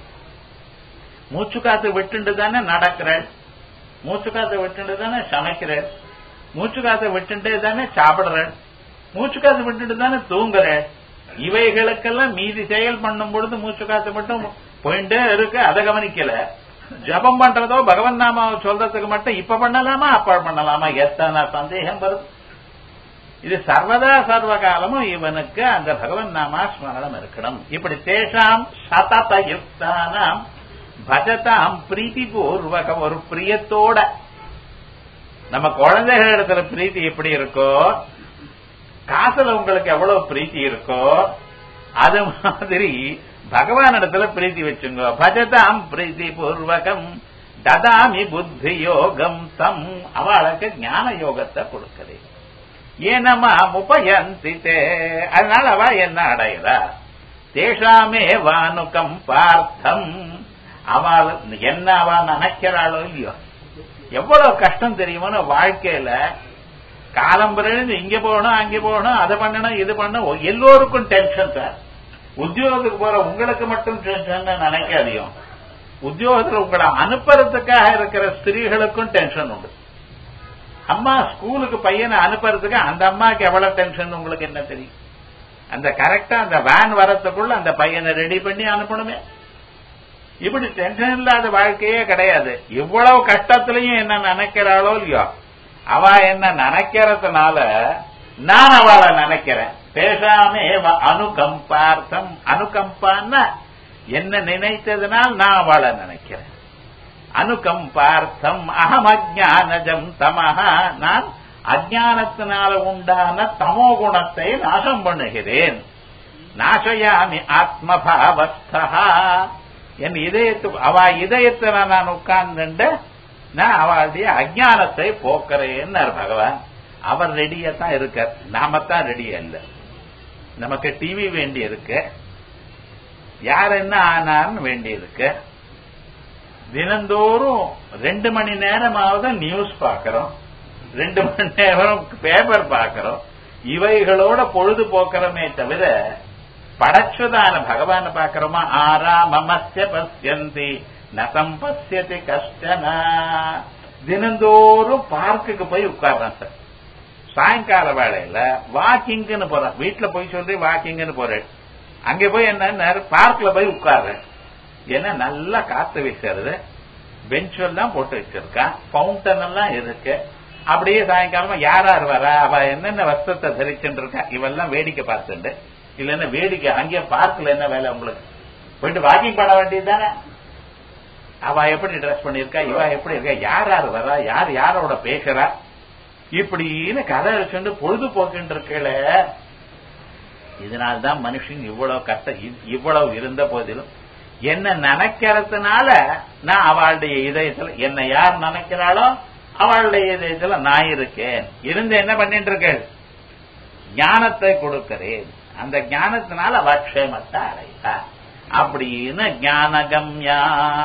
மூச்சு காத்து விட்டுண்டு தானே நடக்கிறேன் மூச்சு காத்து விட்டுண்டு தானே சமைக்கிறேன் மூச்சு காத்து விட்டுண்டே தானே சாப்பிடுறேன் மூச்சு காத்து விட்டுட்டு தானே தூங்குறேன் இவைகளுக்கெல்லாம் மீதி செயல் பண்ணும் பொழுது மூச்சு காத்து மட்டும் போயிட்டே இருக்கு அதை கவனிக்கல ஜபம் பண்றதோ பகவன் நாமாவை சொல்றதுக்கு மட்டும் இப்ப பண்ணலாமா அப்ப பண்ணலாமா எத்தனை சந்தேகம் வருது இது சர்வதா சர்வகாலமும் இவனுக்கு அந்த பகவன் நாமா ஸ்மரணம் இருக்கணும் இப்படி தேஷாம் சதத யுக்தானாம் பஜதாம் பிரீத்தி பூர்வகம் ஒரு பிரியத்தோட நம்ம குழந்தைகள் இடத்துல பிரீத்தி எப்படி இருக்கோ காசுல உங்களுக்கு எவ்வளவு பிரீத்தி இருக்கோ அது மாதிரி பகவான் இடத்துல பிரீத்தி வச்சுங்க பஜதாம் பிரீத்தி பூர்வகம் ததாமி புத்தி யோகம் தம் அவளுக்கு ஞான யோகத்தை கொடுக்குது ஏனமா உபயந்தித்தே அதனால அவ என்ன அடையிறா தேஷாமே வானுக்கம் பார்த்தம் அவள் என்ன அவ நினைக்கிறாளோ இல்லையோ எவ்வளவு கஷ்டம் தெரியுமோ வாழ்க்கையில காலம்புறது இங்க போகணும் அங்க போகணும் அதை பண்ணணும் இது பண்ணணும் எல்லோருக்கும் டென்ஷன் சார் உத்தியோகத்துக்கு போற உங்களுக்கு மட்டும் டென்ஷன் நினைக்காதியும் உத்தியோகத்துல உங்களை அனுப்புறதுக்காக இருக்கிற ஸ்திரீகளுக்கும் டென்ஷன் உண்டு அம்மா ஸ்கூலுக்கு பையனை அனுப்புறதுக்கு அந்த அம்மாக்கு எவ்வளவு டென்ஷன் உங்களுக்கு என்ன தெரியும் அந்த கரெக்டா அந்த வேன் வரத்துக்குள்ள அந்த பையனை ரெடி பண்ணி அனுப்பணுமே இப்படி டென்ஷன் இல்லாத வாழ்க்கையே கிடையாது இவ்வளவு கஷ்டத்திலையும் என்ன நினைக்கிறாளோ இல்லையோ அவ என்ன நினைக்கிறதுனால நான் அவளை நினைக்கிறேன் பேசாமே அனுகம்பார்த்தம் அனுகம்பான்னா என்ன நினைத்ததுனால் நான் அவளை நினைக்கிறேன் அனுகம்பார்த்தம் அகம் அஜானஜம் தமஹா நான் அஜானத்தினால உண்டான தமோ குணத்தை நாசம் பண்ணுகிறேன் நாசயாமி ஆத்மபாவஸ்தா என் இதயத்து அவ இதயத்துல நான் உட்கார்ந்துட்டு நான் அவளுடைய அஜானத்தை போக்குறேன்னார் பகவான் அவர் ரெடியா தான் இருக்கார் நாம தான் ரெடியா இல்ல நமக்கு டிவி வேண்டி இருக்கு யார் என்ன ஆனார்னு வேண்டி இருக்கு தினந்தோறும் ரெண்டு மணி நேரமாவது நியூஸ் பார்க்கிறோம் ரெண்டு மணி நேரம் பேப்பர் பார்க்கிறோம் இவைகளோட பொழுது போக்குறமே தவிர படைச்சதான பகவான பாக்கிறோமா ஆராமமஸ்ய பசியந்தி நசம் பசியதி கஷ்டனா தினந்தோறும் பார்க்குக்கு போய் உட்கார்றான் சார் சாயங்கால வேளையில வாக்கிங்னு போறேன் வீட்டுல போய் சொல்லி வாக்கிங்னு போறேன் அங்க போய் என்ன பார்க்ல போய் உட்கார்றேன் ஏன்னா நல்லா காத்து வீசுறது பெஞ்ச் எல்லாம் போட்டு வச்சிருக்கான் பவுண்டன் எல்லாம் இருக்கு அப்படியே சாயங்காலமா யார் யார் வரா அவ என்னென்ன வஸ்திரத்தை தரிச்சுட்டு இருக்கா இவெல்லாம் வேடிக்கை பார்த்துண்டு இல்லன்னா வேடிக்கை அங்கேயே பார்க்கல என்ன வேலை உங்களுக்கு போயிட்டு வாக்கிங் பண்ண வேண்டியது தானே அவ எப்படி ட்ரெஸ் பண்ணிருக்கா இவ எப்படி இருக்கா யார் யார் வரா யார் யாரோட பேசுறா இப்படின்னு கதை வச்சுட்டு பொழுதுபோக்குன்னு இருக்கல இதனால்தான் மனுஷன் இவ்வளவு கஷ்டம் இ- இவ்வளவு இருந்த போதிலும் என்ன நினைக்கிறதுனால நான் அவளுடைய இதயத்துல என்ன யார் நினைக்கிறாளோ அவளுடைய இதயத்துல நான் இருக்கேன் இருந்து என்ன பண்ணிட்டு இருக்கேன் ஞானத்தை கொடுக்கிறேன் அந்த ஞானத்தினால அவ க்ஷேமத்தை அடைவா அப்படின்னு ஞானகம்யா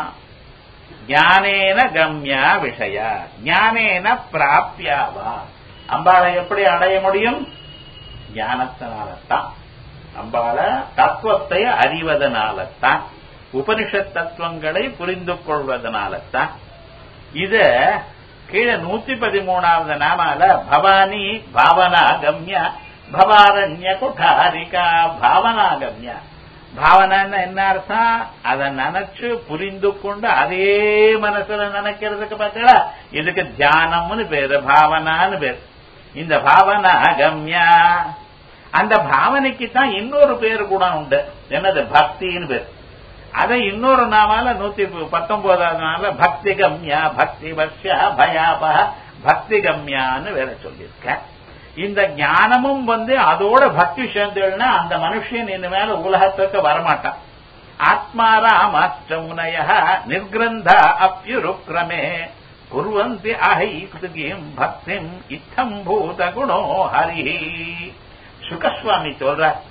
ஞானேன கம்யா விஷய ஞானேன பிராப்தியாவா அம்பாளை எப்படி அடைய முடியும் ஞானத்தினால்தான் அம்பாள தத்துவத்தை அறிவதனால்தான் உபனிஷத் தத்துவங்களை புரிந்து கொள்வதனால்தான் இத கீழே நூத்தி பதிமூணாவது நாமால பவானி பாவனா கம்யா பவாரண்ய குடாரிகா பாவனா கம்யா பாவனான்னு என்ன அர்த்தம் அதை நினைச்சு புரிந்து கொண்டு அதே மனசுல நினைக்கிறதுக்கு பார்த்தா இதுக்கு தியானம்னு பேரு பாவனான்னு பேரு இந்த பாவனா கம்யா அந்த பாவனைக்கு தான் இன்னொரு பேரு கூட உண்டு என்னது பக்தின்னு பேரு அதை இன்னொரு நாமால நூத்தி பத்தொன்பதாவது நாள பக்தி கம்யா பக்தி வர்ஷா பயாபா பக்தி கம்யான்னு வேற சொல்லியிருக்க இந்த ஞானமும் வந்து அதோட பக்தி சேர்ந்துன்னா அந்த மனுஷன் இனிமேல உலகத்துக்கு வரமாட்டான் ஆத்மாராமாஷ்டமுனய நிர்கிரந்த அப்யுருக்ரமே குர்வந்தி அஹைஸ்துகிம் பக்திம் இத்தம் பூத குணோ ஹரி சுகஸ்வாமி சொல்றார்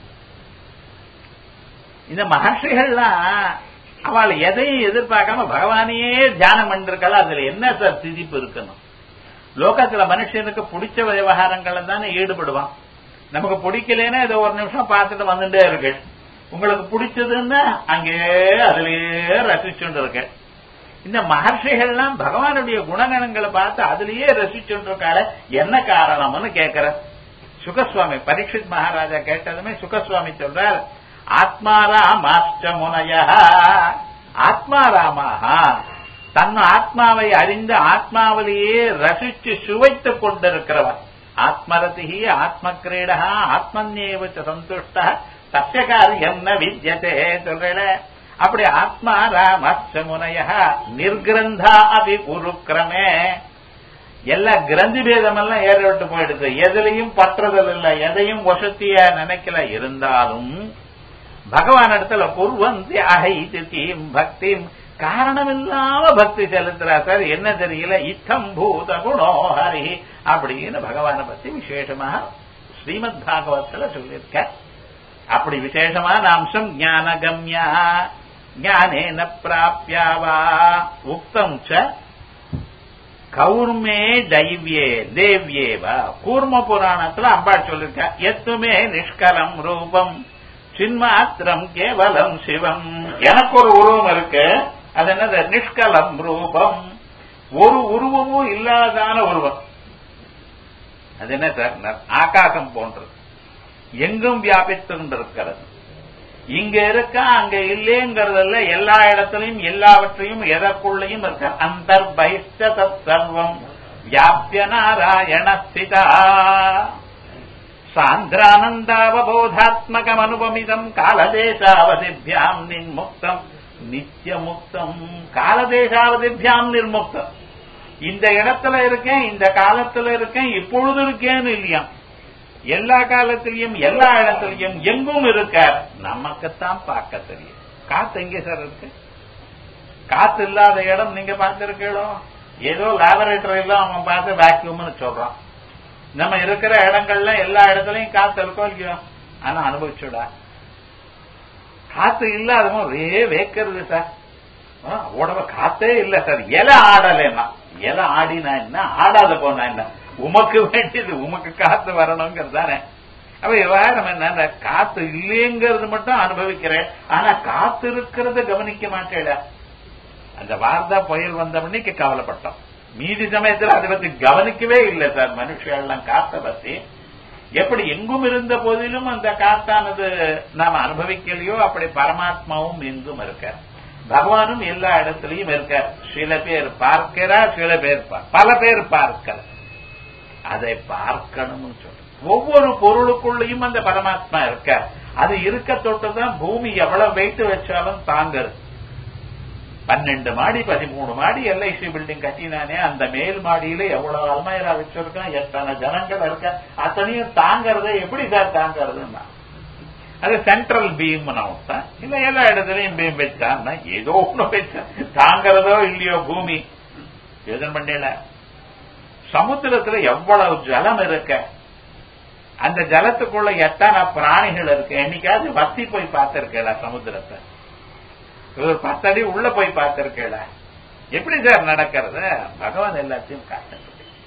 இந்த மகர்ஷிகள்லாம் அவள் எதையும் எதிர்பார்க்காம பகவானையே தியானம் பண்ணிருக்கல அதுல என்ன சார் திதிப்பு இருக்கணும் லோகத்துல மனுஷனுக்கு பிடிச்ச விவகாரங்கள்ல தானே ஈடுபடுவான் நமக்கு பிடிக்கலன்னா இதை ஒரு நிமிஷம் பார்த்துட்டு வந்துட்டே இருக்கு உங்களுக்கு பிடிச்சதுன்னா அங்கேயே அதுலயே ரசிச்சுட்டு இருக்கு இந்த மகர்ஷிகள்லாம் பகவானுடைய குணகணங்களை பார்த்து அதுலயே ரசிச்சுட்டு இருக்காள என்ன காரணம்னு கேட்கிற சுகஸ்வாமி பரீட்சித் மகாராஜா கேட்டதுமே சுகஸ்வாமி சொல்றார் ஆத்மாராமாஷ்ட முனைய ஆத்மாராமாக தன் ஆத்மாவை அறிந்து ஆத்மாவிலேயே ரசிச்சு சுவைத்துக் கொண்டிருக்கிறவர் ஆத்மரதி ஆத்ம கிரீடா ஆத்மன்யேவ சந்துஷ்ட தஸ்ய காரியம் ந வித்யதே சொல்றேன் அப்படி ஆத்மா ராமஸ்ய முனைய நிர்கிரந்தா அபி உருக்கிரமே எல்லா கிரந்தி பேதமெல்லாம் ஏறவிட்டு போயிடுது எதுலையும் பற்றுதல் இல்ல எதையும் வசத்தியா நினைக்கல இருந்தாலும் பகவான் இடத்துல குர்வந்தி அகைதியும் பக்தியும் காரணமில்லாம பக்தி செலுத்துறா சார் என்ன தெரியல இத்தம் பூத குணோ ஹரி அப்படின்னு பகவானை பத்தி விசேஷமாக ஸ்ரீமத் பாகவத்துல சொல்லியிருக்க அப்படி விசேஷமான அம்சம் ஞானகம்யா ஞானேன பிராப்யாவா உக்தம் ச கௌர்மே தைவ்யே தேவ்யேவா கூர்ம புராணத்துல அம்பாள் சொல்லிருக்க எத்துமே நிஷ்கலம் ரூபம் சின்மாத்திரம் கேவலம் சிவம் எனக்கு ஒரு உருவம் இருக்கு அது என்னது நிஷ்கலம் ரூபம் ஒரு உருவமும் இல்லாதான உருவம் அது என்ன சார் ஆகாசம் போன்றது எங்கும் வியாபித்திருக்கிறது இங்க இருக்கா அங்க இல்லேங்கிறதுல எல்லா இடத்துலயும் எல்லாவற்றையும் எதற்குள்ளையும் இருக்க அந்த சர்வம் வியாபிய நாராயண ஸ்திதா சாந்திரானந்தாவபோதாத்மகமனுபமிதம் காலதேசாவதிபியாம் நின்முக்தம் நித்தியமுக்தம் காலதேசாவதிபியாம் நிர்முக்தம் இந்த இடத்துல இருக்கேன் இந்த காலத்துல இருக்கேன் இப்பொழுது இருக்கேன்னு இல்லையா எல்லா காலத்திலையும் எல்லா இடத்துலயும் எங்கும் இருக்கார் நமக்குத்தான் பார்க்க தெரியும் காத்து எங்க சார் இருக்கு காத்து இல்லாத இடம் நீங்க பார்த்திருக்கீங்களோ ஏதோ லேபரேட்டரியில அவன் பார்த்து வேக்யூம்னு சொல்றான் நம்ம இருக்கிற இடங்கள்ல எல்லா இடத்துலயும் காத்து இருக்கோ இல்லையோ ஆனா அனுபவிச்சுடா காத்து இல்லாதவன் ஒரே வேக்கிறது சார் உடம்ப காத்தே இல்ல சார் எலை ஆடலைன்னா எலை ஆடினா என்ன ஆடாத போனா என்ன உமக்கு வேண்டியது உமக்கு காத்து வரணுங்கிறது தானே அப்ப விவகாரம் என்ன காத்து இல்லைங்கிறது மட்டும் அனுபவிக்கிறேன் ஆனா காத்து இருக்கிறத கவனிக்க மாட்டேடா அந்த வார்த்தா புயல் வந்த மணிக்கு கவலைப்பட்டோம் மீதி சமயத்தில் அதை பத்தி கவனிக்கவே இல்லை சார் மனுஷெல்லாம் காத்த பத்தி எப்படி எங்கும் இருந்த போதிலும் அந்த காத்தானது நாம் அனுபவிக்கலையோ அப்படி பரமாத்மாவும் எங்கும் இருக்கார் பகவானும் எல்லா இடத்துலயும் இருக்கார் சில பேர் பார்க்கிறார் சில பேர் பல பேர் பார்க்கிறார் அதை பார்க்கணும்னு சொல்ற ஒவ்வொரு பொருளுக்குள்ளேயும் அந்த பரமாத்மா இருக்க அது இருக்க தொட்டுதான் பூமி எவ்வளவு வெயிட் வச்சாலும் தாங்குறது பன்னெண்டு மாடி பதிமூணு மாடி எல்ஐசி பில்டிங் கட்டினானே அந்த மேல் மாடியில எவ்வளவு அல்மைரா வச்சிருக்கான் எத்தனை ஜனங்கள் இருக்க அத்தனையும் தாங்கறதை எப்படி சார் தாங்கறதுன்னா அது சென்ட்ரல் பீம் தான் இல்ல எல்லா இடத்துலயும் பீம் வச்சான்னா ஏதோ ஒண்ணு வச்சா தாங்கறதோ இல்லையோ பூமி யோசனை பண்ணல சமுத்திரத்துல எவ்வளவு ஜலம் இருக்க அந்த ஜலத்துக்குள்ள எத்தனை பிராணிகள் இருக்கு என்னைக்காவது வத்தி போய் பார்த்திருக்கல சமுத்திரத்தை ஒரு பத்தடி உள்ள போய் பார்த்திருக்கல எப்படி சார் நடக்கிறது பகவான் எல்லாத்தையும் காட்டு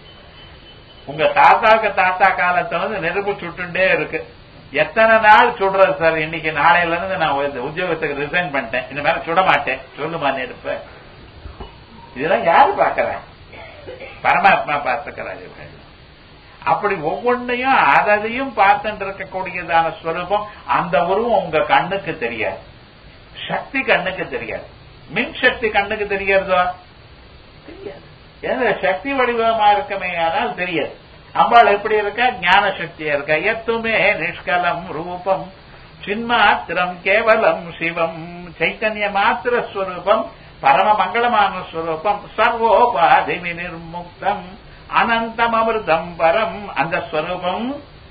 உங்க தாத்தாக்கு தாத்தா காலத்துல வந்து நெருப்பு சுட்டுண்டே இருக்கு எத்தனை நாள் சுடுறது சார் இன்னைக்கு நாளையில இருந்து நான் உத்தியோகத்துக்கு ரிசைன் பண்ணிட்டேன் இந்த மேல சுட மாட்டேன் சொல்லுமா நெருப்ப இதெல்லாம் யாரு பாக்குறேன் பரமாத்மா பார்த்துக்கிறாரு அப்படி ஒவ்வொன்னையும் அதையும் பார்த்துட்டு இருக்கக்கூடியதான ஸ்வரூபம் அந்த உருவம் உங்க கண்ணுக்கு தெரியாது சக்தி கண்ணுக்கு தெரியாது மின் சக்தி கண்ணுக்கு தெரிகிறதோ தெரியாது ஏன்னா சக்தி வடிவமா இருக்கமே ஆனால் தெரியாது அம்பாள் எப்படி இருக்கா ஞான சக்தியா இருக்கா எத்துமே நிஷ்கலம் ரூபம் சின்மாத்திரம் கேவலம் சிவம் சைத்தன்ய மாத்திர ஸ்வரூபம் பரம மங்களமான ஸ்வரூபம் சர்வோபாதி நிர்முக்தம் அனந்தம் அமிர்தம் பரம் அந்த ஸ்வரூபம்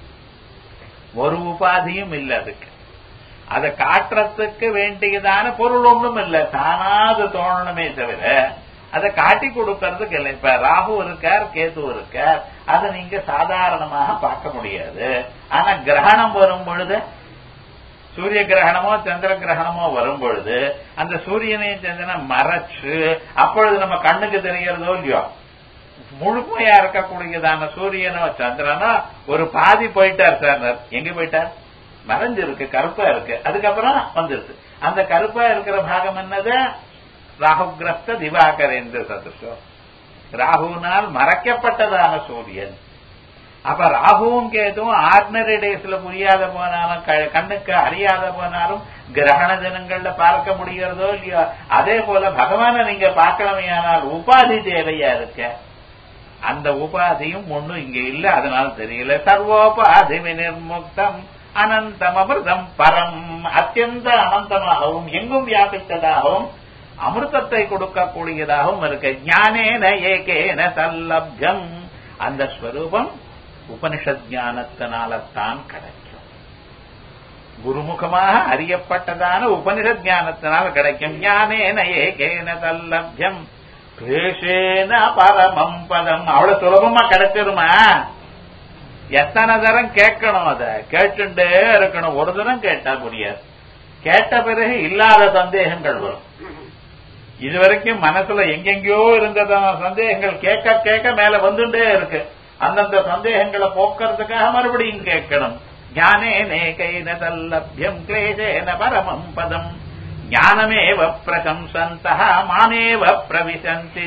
ஒரு உபாதியும் இல்லை அதுக்கு அதை காட்டுறதுக்கு வேண்டியதான பொருள் ஒன்றும் இல்லை தானாது தோணணுமே தவிர அதை காட்டி கொடுக்கறதுக்கு இல்லை இப்ப ராகு இருக்கார் கேது இருக்கார் அதை நீங்க சாதாரணமாக பார்க்க முடியாது ஆனா கிரகணம் வரும் பொழுது சூரிய கிரகணமோ சந்திர கிரகணமோ வரும் பொழுது அந்த சூரியனையும் சந்திரனை மறைச்சு அப்பொழுது நம்ம கண்ணுக்கு தெரிகிறதோ இல்லையோ முழுமையா இருக்கக்கூடியதான சூரியனோ சந்திரனோ ஒரு பாதி போயிட்டார் சார் எங்க போயிட்டார் மறைஞ்சிருக்கு கருப்பா இருக்கு அதுக்கப்புறம் வந்துருது அந்த கருப்பா இருக்கிற பாகம் என்னது ராகுகிரஸ்த திவாகரேந்திர சதுஷம் ராகுனால் மறைக்கப்பட்டதான சூரியன் அப்ப ராகுவும் கேதுவும் ஆர்டினரி டேஸ்ல புரியாத போனாலும் கண்ணுக்கு அறியாத போனாலும் கிரகண தினங்கள்ல பார்க்க முடிகிறதோ இல்லையோ அதே போல பகவான நீங்க பார்க்கணுமையானால் உபாதி தேவையா இருக்க அந்த உபாதியும் ஒண்ணும் இங்க இல்ல அதனால தெரியல சர்வோபாதி நிர்முக்தம் அனந்தம் அமிர்தம் பரம் அத்தியந்த அனந்தமாகவும் எங்கும் வியாபித்ததாகவும் அமிர்தத்தை கொடுக்கக்கூடியதாகவும் இருக்கு ஞானேன ஏகேன சல்லப்யம் அந்த ஸ்வரூபம் உபனிஷத் ஞானத்தினால தான் கிடைக்கும் குருமுகமாக அறியப்பட்டதான உபனிஷத் ஞானத்தினால கிடைக்கும் ஞானேன ஏகேன சல்லப்யம் கிளேஷேன பரமம் பதம் அவ்வளவு சுலபமா கிடைச்சிருமா எத்தனை தரம் கேட்கணும் அத கேட்டுட்டே இருக்கணும் ஒரு தரம் கேட்டா முடியாது கேட்ட பிறகு இல்லாத சந்தேகங்கள் வரும் இதுவரைக்கும் மனசுல எங்கெங்கயோ இருந்ததான சந்தேகங்கள் கேட்க கேட்க மேல வந்துட்டே இருக்கு அந்தந்த சந்தேகங்களை போக்குறதுக்காக மறுபடியும் கேட்கணும் ஞானே நேகைன தல்லபியம் கிளேசேன பரமம் பதம் ஞானமேவ பிரசம்சந்த மாமேவ பிரவிசந்தி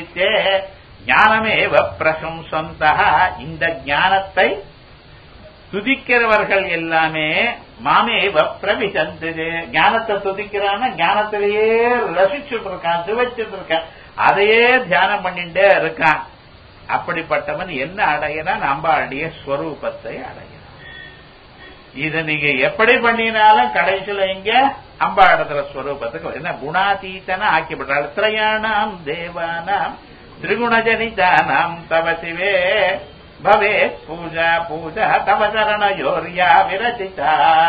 ஞானமேவ பிரசம்சந்த இந்த ஞானத்தை துதிக்கிறவர்கள் எல்லாமே மாமேவ பிரவிசந்து ஞானத்தை துதிக்கிறான்னா ஞானத்திலேயே ரசிச்சுட்டு இருக்கான் சுவைச்சுட்டு இருக்கான் அதையே தியானம் பண்ணிட்டே இருக்கான் அப்படிப்பட்டவன் என்ன அடையிறான் அம்பாளுடைய ஸ்வரூபத்தை அடைகிறான் இத நீங்க எப்படி பண்ணினாலும் கடைசியில இங்க அம்பா இடத்துல ஸ்வரூபத்துக்கு என்ன குணாதீத்தன ஆக்கிவிட்டாள் திரையாணாம் தேவானாம் திரிகுணஜனிதானாம் தவ சிவே பவே பூஜா பூஜா தவ சரணயோர்யா விரசிதா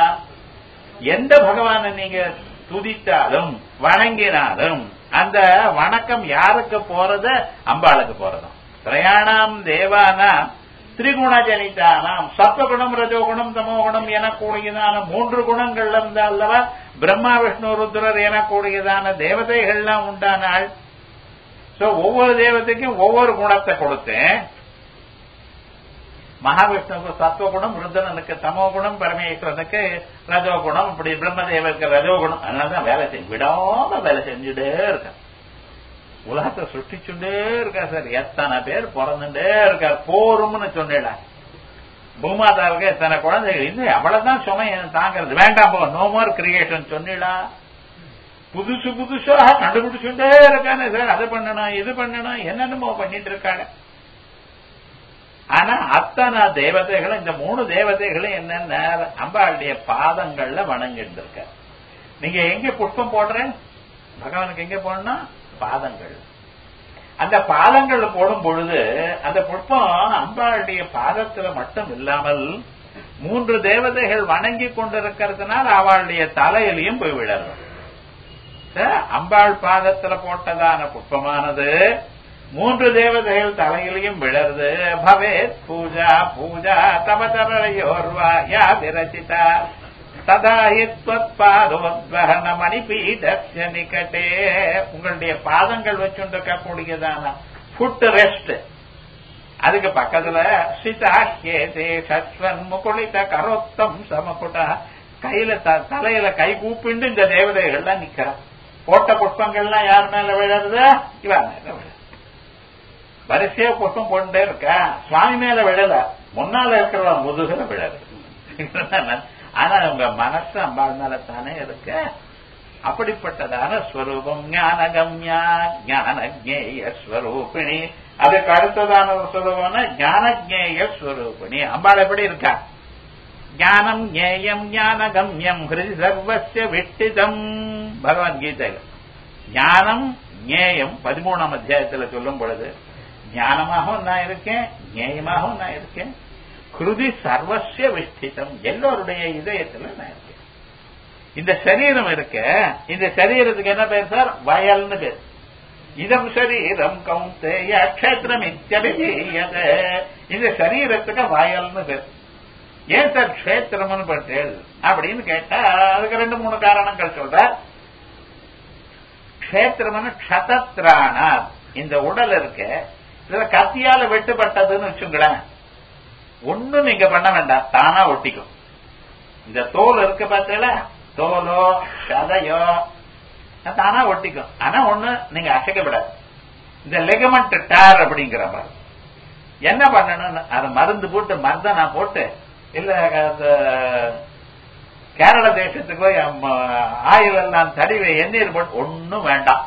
எந்த பகவானை நீங்க துதித்தாலும் வணங்கினாலும் அந்த வணக்கம் யாருக்கு போறது அம்பாளுக்கு போறதும் திரையாணாம் தேவானாம் திரிகுணஜனிதானாம் சத்வகுணம் ரஜோகுணம் தமோகுணம் எனக்கூடியதான மூன்று குணங்கள் இருந்த அல்லவா பிரம்மா விஷ்ணு ருத்ரர் எனக்கூடியதான தேவதைகள்லாம் உண்டானாள் சோ ஒவ்வொரு தேவதைக்கும் ஒவ்வொரு குணத்தை கொடுத்தேன் மகாவிஷ்ணுக்கு சத்துவகுணம் ருத்ரனுக்கு தமோகுணம் பரமேஸ்வரனுக்கு ரஜோகுணம் இப்படி பிரம்மதேவருக்கு ரஜோகுணம் அதனாலதான் வேலை செஞ்சு விடாம வேலை செஞ்சுட்டே இருக்க உலகத்தை சுட்டிச்சுட்டே இருக்கா சார் எத்தனை பேர் பிறந்துட்டே இருக்கார் போரும்னு சொன்னிட பூமாதாவுக்கு எத்தனை குழந்தைகள் இன்னும் அவ்வளவுதான் சுமை தாங்கிறது வேண்டாம் போ நோ மோர் கிரியேஷன் சொன்னிடா புதுசு புதுசாக கண்டுபிடிச்சுட்டே இருக்கானே சார் அதை பண்ணணும் இது பண்ணணும் என்னென்னமோ பண்ணிட்டு இருக்காங்க ஆனா அத்தனை தேவதைகளும் இந்த மூணு தேவதைகளும் என்னென்ன அம்பாளுடைய பாதங்கள்ல வணங்கிட்டு இருக்க நீங்க எங்க புஷ்பம் போடுறேன் பகவானுக்கு எங்க போடணும் பாதங்கள் அந்த பாதங்கள் போடும் பொழுது அந்த புஷ்பம் அம்பாளுடைய பாதத்துல மட்டும் இல்லாமல் மூன்று தேவதைகள் வணங்கி கொண்டிருக்கிறதுனால் அவளுடைய தலையிலையும் போய் விழறது அம்பாள் பாதத்துல போட்டதான புஷ்பமானது மூன்று தேவதைகள் தலையிலையும் விழருது பவேத் பூஜா பூஜா தவதரையோர்வா யா விரச்சிதா ததா பாதோத்வகன மணிபீடஸ்ய நிகட்டே உங்களுடைய பாதங்கள் வச்சுருக்கக்கூடியதான ஃபுட் ரெஸ்ட் அதுக்கு பக்கத்துல சிதாஹ்யேதே சஸ்வன் முகுளித கரோத்தம் சமகுட்டா கையில தலையில கை கூப்பிண்டு இந்த தேவதைகள்லாம் நிக்கிறான் போட்ட புஷ்பங்கள்லாம் யார் மேல விழறது இவன் மேல விழ வரிசையா புஷ்பம் போட்டுட்டே இருக்க சுவாமி மேல விழல முன்னால இருக்கிற முதுகுல விழது ஆனா உங்க மனசு அம்பாள் மேல தானே இருக்க அப்படிப்பட்டதான ஸ்வரூபம் ஞானகம்யா ஞானஜேய ஸ்வரூபிணி அதுக்கு அடுத்ததான ஸ்வரூபம்னா ஞானஜேய ஸ்வரூபிணி அம்பாள் எப்படி இருக்கா ஞானம் ஞேயம் ஞானகம்யம் ஹிருதி சர்வசிய விட்டிதம் பகவத்கீதையில் ஞானம் ஞேயம் பதிமூணாம் அத்தியாயத்தில் சொல்லும் பொழுது ஞானமாகவும் நான் இருக்கேன் ஞேயமாகவும் நான் இருக்கேன் கிருதி சர்வசிய விஷ்டிதம் எல்லோருடைய இதயத்துல நான் இருக்கேன் இந்த சரீரம் இருக்க இந்த சரீரத்துக்கு என்ன பேர் சார் வயல்னு பேர் இதம் சரீரம் கவுந்தேய அக்ஷேத்திரம் இத்தியபிதீயத இந்த சரீரத்துக்கு வயல்னு பேர் ஏன் சார் கஷேத்திரம்னு பட்டேள் அப்படின்னு கேட்டா அதுக்கு ரெண்டு மூணு காரணங்கள் சொல்ற கஷேத்திரம்னு க்ஷதத்ராணார் இந்த உடல் இருக்க இதுல கத்தியால வெட்டுப்பட்டதுன்னு வச்சுங்களேன் ஒண்ணும் நீங்க பண்ண வேண்டாம் தானா ஒட்டிக்கும் இந்த தோல் இருக்கு பார்த்தீங்களா தோலோ சதையோ தானா ஒட்டிக்கும் ஆனா ஒண்ணு நீங்க அசைக்கப்படாது இந்த லெகமெண்ட் டேர் அப்படிங்கிற மாதிரி என்ன பண்ணணும்னு அதை மருந்து போட்டு மருந்தனா போட்டு இல்ல அந்த கேரள தேசத்துக்கு போய் ஆயில் எல்லாம் தடிவை எண்ணீர் போட்டு ஒன்னும் வேண்டாம்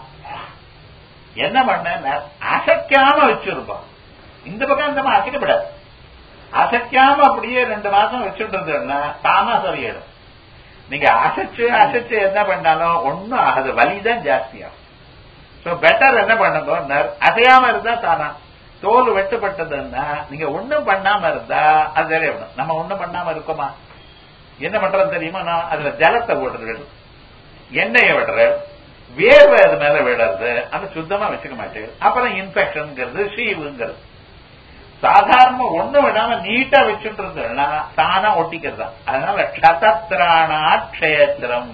என்ன பண்ண அசைக்காம வச்சிருக்கோம் இந்த பக்கம் இந்த மாதிரி அசைக்கப்படாது அசைக்காம அப்படியே ரெண்டு மாசம் வச்சுட்டு இருந்ததுன்னா தானா சரியிடும் நீங்க அசைச்சு அசைச்சு என்ன பண்ணாலும் ஒன்னும் ஆகாது வலிதான் ஜாஸ்தியாகும் சோ பெட்டர் என்ன பண்ணுங்க அசையாம இருந்தா தானா தோல் வெட்டுப்பட்டதுன்னா நீங்க ஒண்ணும் பண்ணாம இருந்தா அது தெரியணும் நம்ம ஒண்ணும் பண்ணாம இருக்கோமா என்ன பண்றது தெரியுமா நான் அதுல ஜலத்தை விடுறது எண்ணெயை விடுறது வேர்வை அது மேல விடுறது அதை சுத்தமா வச்சுக்க மாட்டேன் அப்புறம் இன்ஃபெக்ஷன்ங்கிறது ஷீவுங்கிறது சாதாரண ஒண்ணு விடாம நீட்டா வச்சுட்டு இருந்தோம்னா தானா ஒட்டிக்கிறதா அதனால க்ஷதத்ராணா க்ஷேத்திரம்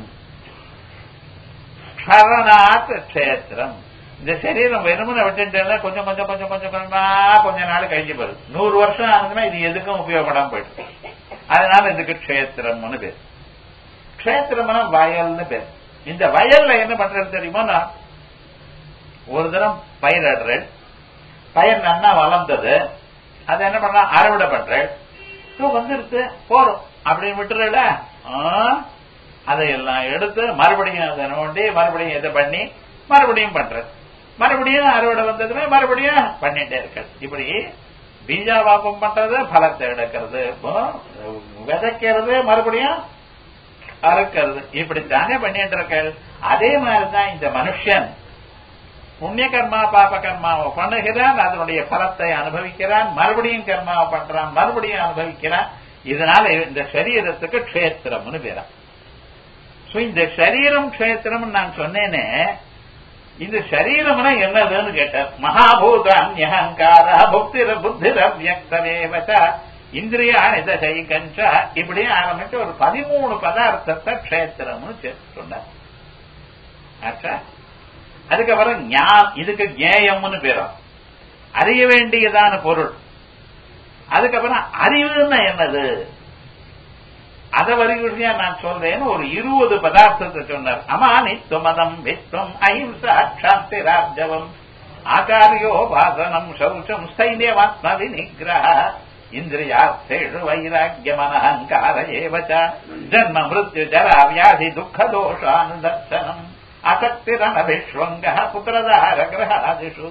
க்ஷரணாத் க்ஷேத்திரம் இந்த சரீரம் வெறுமனை விட்டுட்டேன்னா கொஞ்சம் கொஞ்சம் கொஞ்சம் கொஞ்சம் கொஞ்சமா கொஞ்ச நாள் கழிஞ்சு போகுது நூறு வருஷம் ஆனதுன்னா இது எதுக்கும் உபயோகப்படாம போயிடுது அதனால இதுக்கு க்ஷேத்திரம்னு பேர் க்ஷேத்திரம்னா வயல்னு பேர் இந்த வயல்ல என்ன பண்றது தெரியுமா ஒரு தினம் பயிரிடுறேன் பயிர் நன்னா வளர்ந்தது அதை என்ன பண்ண அறுவடை பண்றேன் வந்துருச்சு போறோம் அப்படின்னு விட்டுறல அதையெல்லாம் எடுத்து மறுபடியும் அதை நோண்டி மறுபடியும் இதை பண்ணி மறுபடியும் பண்றது மறுபடியும் அறுவடை வந்ததுமே மறுபடியும் பண்ணிட்டே இருக்க இப்படி பீஜாவாப்பம் பண்றது பலத்தை எடுக்கிறது விதைக்கிறது மறுபடியும் அறுக்கிறது இப்படித்தானே பண்ணிட்டு இருக்க அதே மாதிரிதான் இந்த மனுஷன் புண்ணிய கர்மா பாப கர்மாவை பண்ணுகிறான் அதனுடைய பலத்தை அனுபவிக்கிறான் மறுபடியும் கர்மாவை பண்றான் மறுபடியும் அனுபவிக்கிறான் இதனால இந்த சரீரத்துக்கு க்ஷேத்திரம்னு பேரா இந்த சரீரம் க்ஷேத்திரம் நான் சொன்னேனே இந்த சரீரம்னா என்னதுன்னு கேட்டார் மகாபூதான் அகங்கார புக்திர புத்திர வியக்தமேவச்ச இந்திரியாணி தசை கஞ்சா இப்படி ஆரம்பிச்சு ஒரு பதிமூணு பதார்த்தத்தை க்ஷேத்திரம்னு சேர்த்து சொன்னார் ஆச்சா அதுக்கப்புறம் இதுக்கு ஞேயம்னு பேரும் அறிய வேண்டியதான பொருள் அதுக்கப்புறம் அறிவுன்னா என்னது அத வரிகுறியா நான் சொல்றேன்னு ஒரு இருபது பதார்த்தத்தை சொன்னார் அமானி துமதம் விஸ்வம் அஹிம்சா சாந்தி ராஜவம் ஆகாரியோ பாசனம் சௌச்சம் ஸ்தைன்யமாத்ம விநிகிரக இந்திரியார்த்தேஷு வைராக்கியமனஹங்கார ஏவச்ச ஜன்ம மிருத்யு ஜரா வியாதி துக்க தோஷானுதர்சனம் அசக்திரண விஸ்வங்க புத்திரதார கிரகாதிஷு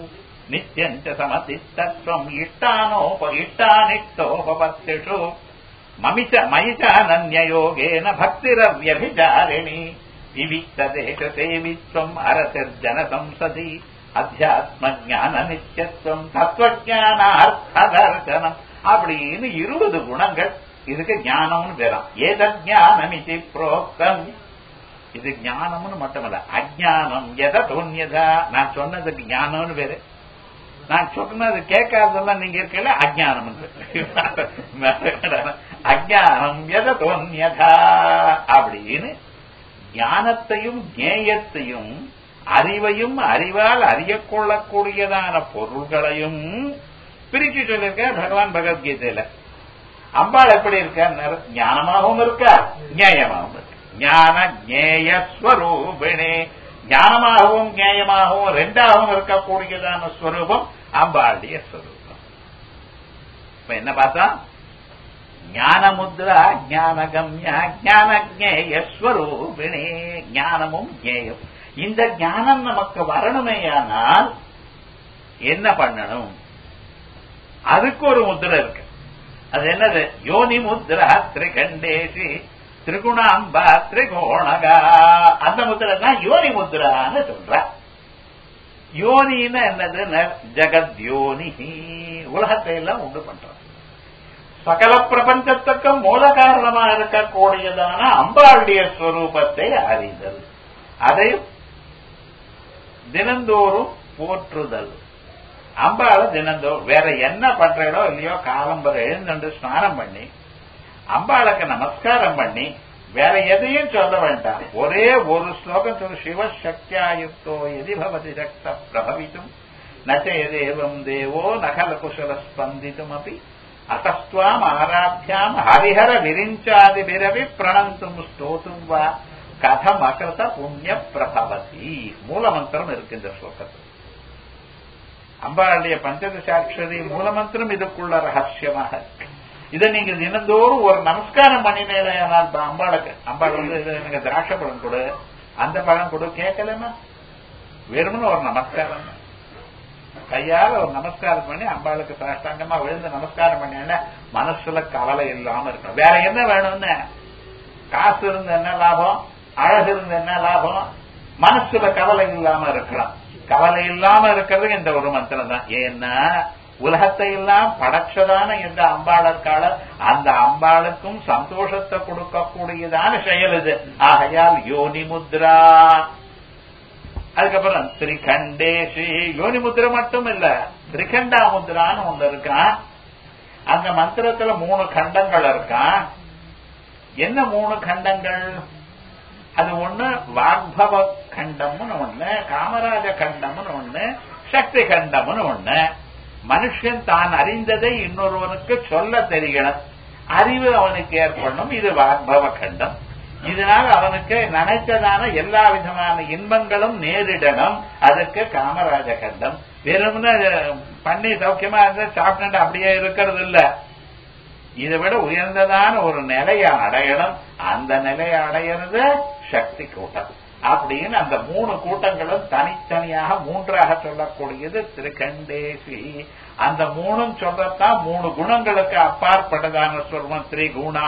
நித்யஞ்ச சமதித்தத்வம் இஷ்டானோப இஷ்டானிஷ்டோபபத்திஷு மமிச்ச மயிச்சானன்யயோகேன பக்திரவ்யபிச்சாரிணி விவிக்த தேச சேவித்வம் அரசிர்ஜன சம்சதி அத்தியாத்ம ஞான நித்தியத்துவம் தத்துவஜானார்த்ததர்சனம் அப்படின்னு இருபது குணங்கள் இதுக்கு ஞானம்னு பேரும் ஏத ஞானமிதி புரோக்தம் இது ஞானம்னு மட்டுமல்ல அஜானம் எத தோன்யதா நான் சொன்னதுக்கு ஞானம்னு பேரு நான் சொன்னது கேட்காததெல்லாம் நீங்க இருக்கல அஜானம் அஜானம் எத தோன்யதா அப்படின்னு ஞானத்தையும் ஞேயத்தையும் அறிவையும் அறிவால் அறியக்கொள்ளக்கூடியதான பொருள்களையும் பிரிச்சு சொல்லியிருக்க பகவான் பகவத்கீதையில அம்பாள் எப்படி இருக்கார் ஞானமாகவும் இருக்கா நியாயமாகவும் இருக்கு ஞான ஞேயஸ்வரூபிணே ஞானமாகவும் நியாயமாகவும் ரெண்டாகவும் இருக்கக்கூடியதான ஸ்வரூபம் அம்பாளுடைய ஸ்வரூபம் இப்ப என்ன பார்த்தா ஞானமுத்ரா ஞானகம்யா ஞான ஞேயஸ்வரூபிணே ஞானமும் ஞேயம் இந்த ஞானம் நமக்கு வரணுமேயானால் என்ன பண்ணணும் அதுக்கு ஒரு முத்திரை இருக்கு அது என்னது யோனி முத்ரா திரிகண்டேசி திரிகுணாம்பா திரிகோணகா அந்த முத்திரை தான் யோனி முத்ரான்னு சொல்ற யோனின்னு என்னது ஜெகத் யோனி உலகத்தை எல்லாம் உண்டு பண்றோம் சகல பிரபஞ்சத்துக்கும் மூல காரணமா இருக்கக்கூடியதான அம்பாளுடைய ஸ்வரூபத்தை அறிதல் அதையும் தினந்தோறும் போற்றுதல் அம்பாள தினந்தோறும் வேற என்ன பண்றீங்களோ இல்லையோ காலம்பரை எழுந்து ஸ்நானம் பண்ணி அம்பாளுக்கு நமஸ்காரம் பண்ணி வேற எதையும் சொல்ல வேண்டாம் ஒரே ஒரு ஸ்லோகம் சொல்லு சிவசக்தியாயுக்தோ எதி பவதி ரக்த பிரபவித்தும் நச்சேதேவம் தேவோ நகல குசல ஸ்பந்தித்தும் அப்படி அத்தஸ்துவாம் ஆராத்தியாம் ஹரிஹர விரிஞ்சாதிபிரவி பிரணந்தும் ஸ்தோத்தும் வா கதம் அகிருத புண்ணிய பிரபவதி மூலமந்திரம் இருக்கு இந்த ஸ்லோகத்தில் அம்பாளுடைய பஞ்சதசாட்சரி மூலமந்திரம் இதுக்குள்ள ரகசியமாக இருக்கு இதை நீங்க தினந்தோறும் ஒரு நமஸ்காரம் பண்ணினேனால் அம்பாளுக்கு அம்பாள் வந்து எனக்கு திராட்சை பழம் கொடு அந்த பழம் கொடு கேட்கலமா வெறுமனு ஒரு நமஸ்காரம் கையால ஒரு நமஸ்காரம் பண்ணி அம்பாளுக்கு சாஷ்டாங்கமா விழுந்து நமஸ்காரம் பண்ணேன்னா மனசுல கவலை இல்லாம இருக்கணும் வேற என்ன வேணும்னு காசு இருந்த என்ன லாபம் அழகு இருந்த என்ன லாபம் மனசுல கவலை இல்லாம இருக்கலாம் கவலை இல்லாம இருக்கிறது இந்த ஒரு மந்திரம் தான் ஏன்னா உலகத்தை எல்லாம் படைச்சதான எந்த அம்பாளர்கால அந்த அம்பாளுக்கும் சந்தோஷத்தை கொடுக்கக்கூடியதான செயல் இது ஆகையால் யோனி முத்ரா அதுக்கப்புறம் திரிகண்டேஷி யோனி முத்ரா மட்டும் இல்ல திரிகண்டா முத்ரான்னு ஒண்ணு இருக்கான் அந்த மந்திரத்துல மூணு கண்டங்கள் இருக்கான் என்ன மூணு கண்டங்கள் அது ஒண்ணு வாக்பவ கண்டம்னு ஒண்ணு காமராஜ கண்டம்னு ஒண்ணு சக்தி கண்டம்னு ஒண்ணு மனுஷன் தான் அறிந்ததை இன்னொருவனுக்கு சொல்ல தெரியணும் அறிவு அவனுக்கு ஏற்படணும் இது வாக்பவ கண்டம் இதனால் அவனுக்கு நினைத்ததான எல்லா விதமான இன்பங்களும் நேரிடணும் அதுக்கு காமராஜ கண்டம் வெறும்னு பண்ணி சௌக்கியமா இருந்தா சாப்பிட்டு அப்படியே இருக்கிறது இல்ல இதை விட உயர்ந்ததான ஒரு நிலையை அடையணும் அந்த நிலையை அடையிறது சக்தி கூட்டம் அப்படின்னு அந்த மூணு கூட்டங்களும் தனித்தனியாக மூன்றாக சொல்லக்கூடியது திருக்கண்டேசி அந்த மூணும் சொல்லத்தான் மூணு குணங்களுக்கு அப்பாற்பட்டதான சொல்வம் திரிகுணா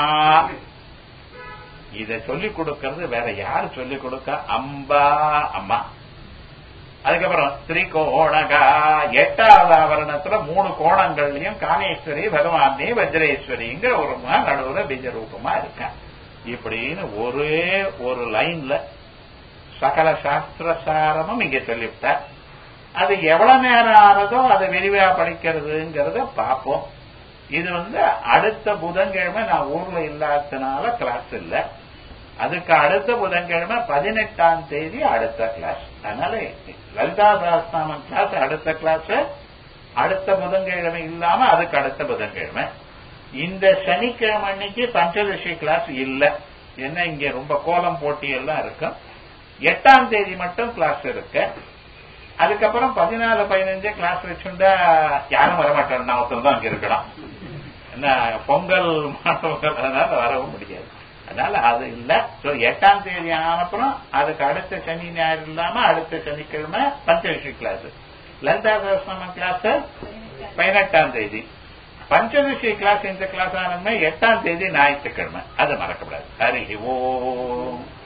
இத சொல்லிக் கொடுக்கறது வேற யாரு சொல்லிக் கொடுக்க அம்பா அம்மா அதுக்கப்புறம் திரிகோணகா எட்டாவது ஆவரணத்துல மூணு கோணங்கள்லயும் காமேஸ்வரி பகவானே வஜ்ரேஸ்வரிங்கிற ஒரு நடுவுல பீஜ ரூபமா இருக்கா இப்படின்னு ஒரே ஒரு லைன்ல சகல சாஸ்திர சாரமும் இங்க சொல்லிவிட்டார் அது எவ்வளவு நேரம் ஆறதோ அதை விரிவா படிக்கிறதுங்கிறத பார்ப்போம் இது வந்து அடுத்த புதன்கிழமை நான் ஊர்ல இல்லாததுனால கிளாஸ் இல்ல அதுக்கு அடுத்த புதன்கிழமை பதினெட்டாம் தேதி அடுத்த கிளாஸ் அதனால லலிதா சாஸ்திராமன் கிளாஸ் அடுத்த கிளாஸ் அடுத்த புதன்கிழமை இல்லாம அதுக்கு அடுத்த புதன்கிழமை இந்த சனிக்கிழமை அன்னைக்கு பஞ்சதசி கிளாஸ் இல்ல ஏன்னா இங்க ரொம்ப கோலம் போட்டி எல்லாம் இருக்கும் எட்டாம் தேதி மட்டும் கிளாஸ் இருக்கு அதுக்கப்புறம் பதினாலு பதினஞ்சு கிளாஸ் வச்சுட்டா யாரும் வரமாட்டோம் நான் ஒருத்தர் தான் அங்க இருக்கணும் என்ன பொங்கல் மாணவர்கள் அதனால வரவும் முடியாது அதனால அது இல்ல சோ எட்டாம் தேதி ஆனப்புறம் அதுக்கு அடுத்த சனி ஞாயிறு இல்லாம அடுத்த சனிக்கிழமை பஞ்சவிஷி கிளாஸ் லலிதா சகஸ்நாம கிளாஸ் பதினெட்டாம் தேதி பஞ்சதசி கிளாஸ் இந்த கிளாஸ் ஆனமே எட்டாம் தேதி ஞாயிற்றுக்கிழமை அது மறக்கப்படாது ஹரி ஓம்